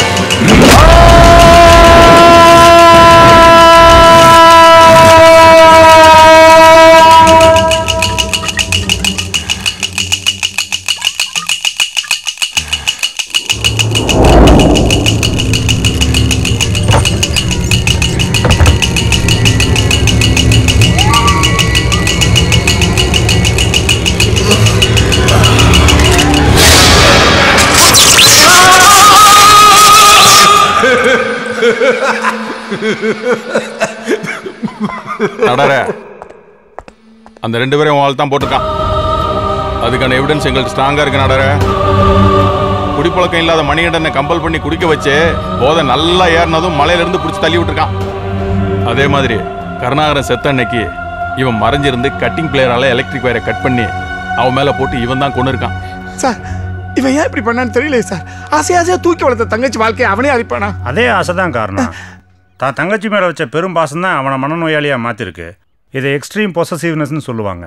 நடர அந்த ரெண்டு பேரும் வாழ் தான் போட்டிருக்கான் அதுக்கான எவிடன்ஸ் எங்கள்கிட்ட ஸ்ட்ராங்கா இருக்கு நடர குடிப்பழக்கம் இல்லாத மணிகண்டனை கம்பல் பண்ணி குடிக்க வச்சு போதை நல்லா ஏறினதும் மலையில இருந்து பிடிச்சி தள்ளி விட்டுருக்கான் அதே மாதிரி கருணாகரன் செத்த அன்னைக்கு இவன் மறைஞ்சிருந்து கட்டிங் பிளேயரால எலக்ட்ரிக் வயரை கட் பண்ணி அவன் மேல போட்டு இவன் தான் கொண்டு இருக்கான் சார் இவன் ஏன் இப்படி பண்ணான்னு தெரியல சார் ஆசை ஆசையா தூக்கி வளர்த்த தங்கச்சி வாழ்க்கையை அவனே அழிப்பானா அதே ஆசை தான் காரணம் தான் தங்கச்சி மேலே வச்ச பெரும் பாசம் தான் அவனை மனநோயாளியாக மாற்றிருக்கு இதை எக்ஸ்ட்ரீம் பொசசிவ்னஸ்னு சொல்லுவாங்க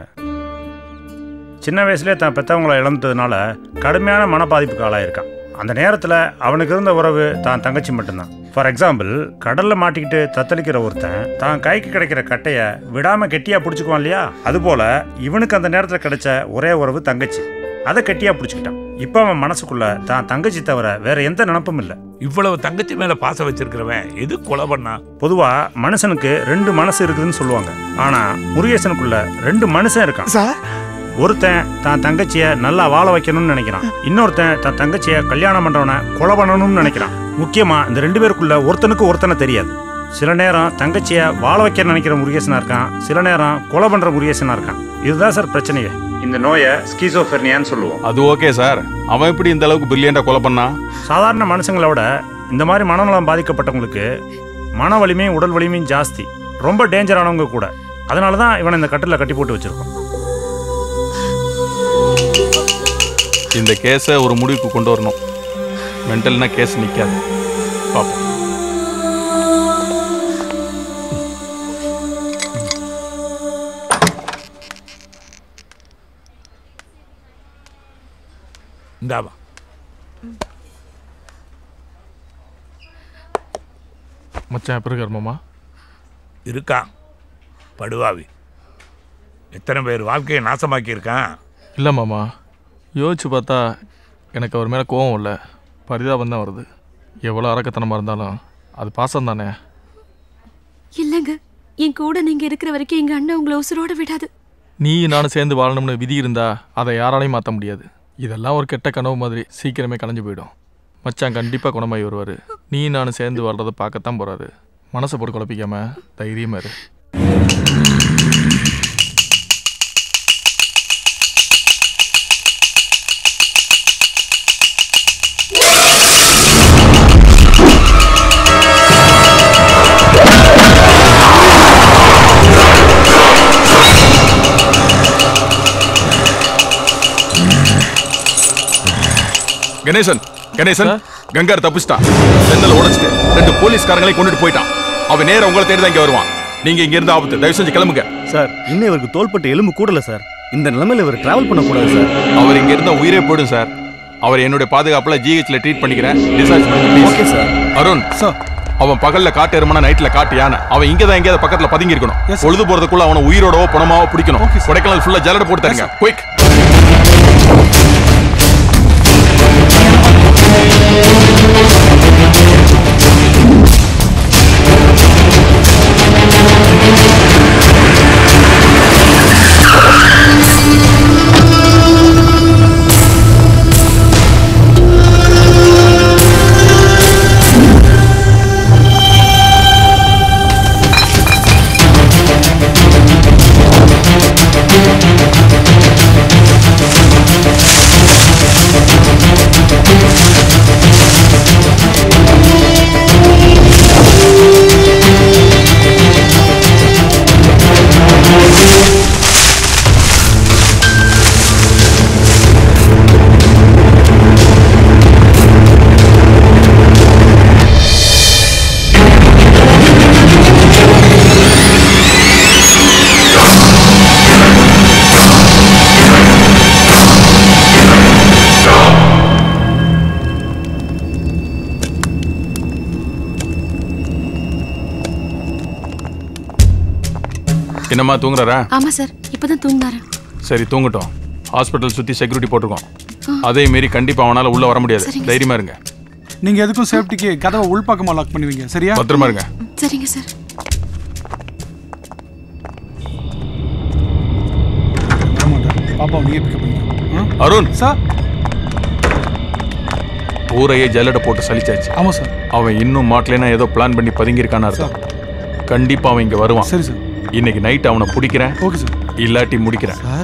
சின்ன வயசுலேயே தான் பெற்றவங்களை இழந்ததுனால கடுமையான மனப்பாதிப்புக்கு ஆளாயிருக்கான் அந்த நேரத்தில் அவனுக்கு இருந்த உறவு தான் தங்கச்சி மட்டும்தான் ஃபார் எக்ஸாம்பிள் கடலில் மாட்டிக்கிட்டு தத்தளிக்கிற ஒருத்தன் தான் கைக்கு கிடைக்கிற கட்டையை விடாமல் கெட்டியாக பிடிச்சிக்குவான் இல்லையா அதுபோல் இவனுக்கு அந்த நேரத்தில் கிடைச்ச ஒரே உறவு தங்கச்சி அதை கெட்டியாக பிடிச்சிக்கிட்டான் இப்போ அவன் மனசுக்குள்ள தான் தங்கச்சி தவிர வேற எந்த நினப்பும் இல்லை இவ்வளவு தங்கச்சி மேல பாசம் வச்சிருக்கிறவன் எது கொலை பண்ணா பொதுவா மனுஷனுக்கு ரெண்டு மனசு இருக்குதுன்னு சொல்லுவாங்க ஆனா முருகேசனுக்குள்ள ரெண்டு மனுஷன் இருக்கான் சார் ஒருத்தன் தான் தங்கச்சிய நல்லா வாழ வைக்கணும்னு நினைக்கிறான் இன்னொருத்தன் தான் தங்கச்சிய கல்யாணம் பண்றவனை கொலை பண்ணணும்னு நினைக்கிறான் முக்கியமா இந்த ரெண்டு பேருக்குள்ள ஒருத்தனுக்கு ஒருத்தனை தெரியாது சில நேரம் தங்கச்சிய வாழ வைக்க நினைக்கிற முருகேசனா இருக்கான் சில நேரம் கொலை பண்ற முருகேசனா இருக்கான் இதுதான் சார் பிரச்சனையே இந்த நோயை ஸ்கீசோஃபெர்னியான்னு சொல்லுவோம் அது ஓகே சார் அவன் எப்படி இந்த அளவுக்கு பிரில்லியண்டா கொலை பண்ணா சாதாரண மனுஷங்களோட இந்த மாதிரி மனநலம் பாதிக்கப்பட்டவங்களுக்கு மன வலிமையும் உடல் வலிமையும் ஜாஸ்தி ரொம்ப டேஞ்சரானவங்க கூட அதனால தான் இவனை இந்த கட்டில் கட்டி போட்டு வச்சிருக்கோம் இந்த கேஸை ஒரு முடிவுக்கு கொண்டு வரணும் மென்டல்னா கேஸ் நிற்காது பார்ப்போம் இந்தாவா மச்சான் எப்படி இருக்கார் மாமா இருக்கான் படுவாவி எத்தனை பேர் வாழ்க்கையை நாசமாக்கி இருக்கான் இல்லை மாமா யோசிச்சு பார்த்தா எனக்கு அவர் மேலே கோவம் இல்லை பரிதாபம் தான் வருது எவ்வளோ அரக்கத்தனமாக இருந்தாலும் அது பாசம் தானே இல்லைங்க என் கூட நீங்க இருக்கிற வரைக்கும் எங்க அண்ணன் உங்களை உசுரோட விடாது நீ நானும் சேர்ந்து வாழணும்னு விதி இருந்தா அதை யாராலையும் மாற்ற முடியாது இதெல்லாம் ஒரு கெட்ட கனவு மாதிரி சீக்கிரமே கலைஞ்சு போயிடும் மச்சான் கண்டிப்பாக குணமாகி வருவார் நீ நானும் சேர்ந்து வாழ்றதை பார்க்கத்தான் போகிறாரு மனசை போட்டு குழப்பிக்காம தைரியமா இரு கணேசன் கணேசன் கங்கார் தப்பிச்சிட்டான் சென்னல் உடைச்சிட்டு ரெண்டு போலீஸ்காரங்களையும் கொண்டுட்டு போயிட்டான் அவன் நேரா உங்களை தேடி தான் இங்க வருவான் நீங்க இங்க இருந்து ஆபத்து தயவு செஞ்சு கிளம்புங்க சார் இன்னும் இவருக்கு தோள்பட்டு எலும்பு கூடல சார் இந்த நிலைமையில இவர் டிராவல் பண்ணக்கூடாது சார் அவர் இங்க இருந்தா உயிரே போயிடும் சார் அவர் என்னுடைய பாதுகாப்புல ஜிஹெச்ல ட்ரீட் பண்ணிக்கிறேன் டிஸ்சார்ஜ் பண்ணுங்க ஓகே சார் அருண் சார் அவன் பகல்ல காட்டு எருமனா நைட்ல காட்டு யானை அவன் இங்க தான் எங்கேயாவது பக்கத்துல பதுங்கி இருக்கணும் பொழுது போறதுக்குள்ள அவனை உயிரோடவோ பணமாவோ பிடிக்கணும் கொடைக்கானல் ஃபுல்லா ஜல்லடை போட்டு தருங்க குயிக் என்னம்மா தூங்குறாரா ஆமா சார் இப்பதான் தூங்கினாரு சரி தூங்கட்டும் ஹாஸ்பிட்டல் சுத்தி செக்யூரிட்டி போட்டிருக்கோம் அதே மீறி கண்டிப்பா அவனால உள்ள வர முடியாது தைரியமா இருங்க நீங்க எதுக்கும் சேஃப்டிக்கு கதவை உள்பக்கமா லாக் பண்ணுவீங்க சரியா பத்திரமா இருங்க சரிங்க சார் பாப்பா நீங்க பிக்கப் பண்ணிக்கோ அருண் சார் ஊரையே ஜல்லடை போட்டு சலிச்சாச்சு ஆமா சார் அவன் இன்னும் மாட்டலைன்னா ஏதோ பிளான் பண்ணி பதுங்கி இருக்கான்னு அர்த்தம் கண்டிப்பா அவன் இங்க வருவான் சரி சார் இன்னைக்கு நைட் அவனை பிடிக்கிறேன் ஓகே சார் இல்லாட்டி முடிக்கிறேன் சார்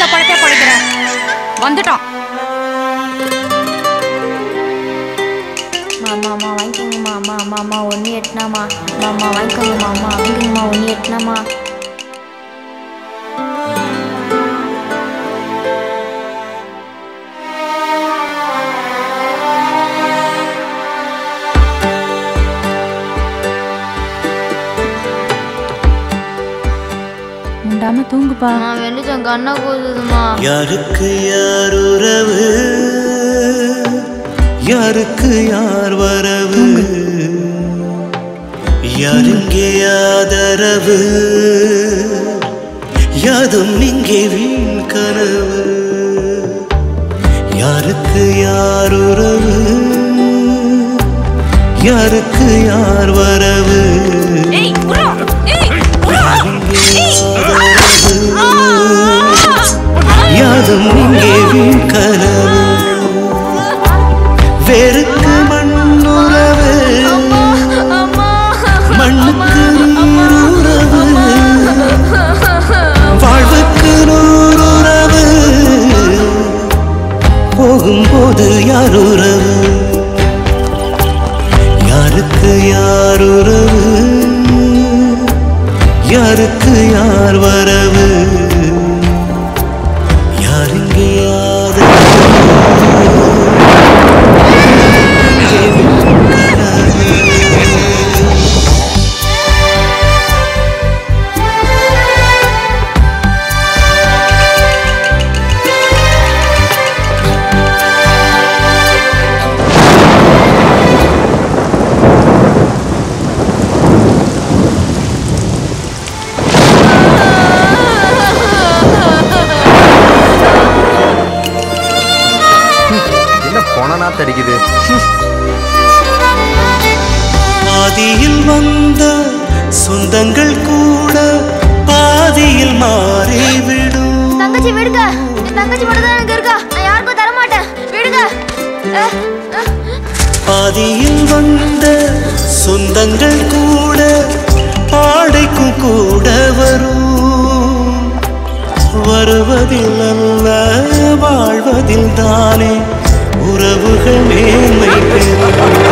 பழக்கே பழைக்கிறேன் வந்துட்டான் மாமா அம்மா வாங்கிக்கோங்கம்மா அம்மா அம்மா அம்மா ஒன்று எட்டுனாமா அம்மா வாங்கிக்கோங்கம்மா அம்மா வாங்கிக்கோங்கம்மா ஒன்று எட்டுனாமா உண்டாம தூங்குப்பா நான் வெளிச்சம் கண்ணை கூதுதுமா யாருக்கு யார் உறவு யாருக்கு யார் வரவு யாருங்கே ஆதரவு யாதும் இங்கே வீண் கனவு யாருக்கு யார் உறவு யாருக்கு யார் வரவு யாதும் இங்கே வீண் கனவு வேருக்கு மண்ணுறவு மண்ணுக்கு நீருறவு வாழ்வுக்கு நூறுறவு போகும்போது யார் உறவு யாருக்கு யார் உறவு யாருக்கு யார் வரவு யாருங்கே என்ன பொணனா தடிக்குது பாதியில் வந்த சொந்தங்கள் கூட பாதியில் மாறிவிடும் தங்கச்சி விடுங்க என் தங்கச்சி மட்டும் தான் எனக்கு இருக்கா நான் யாருக்கும் தர மாட்டேன் விடுங்க அஹ், அஹ். பாதியில் வந்த சொந்தங்கள் கூட பாடைக்கும் கூட வரும் வருவதில் அல்ல வாழ்வதில் தானே உறவுகள் மேன்மை பெறும்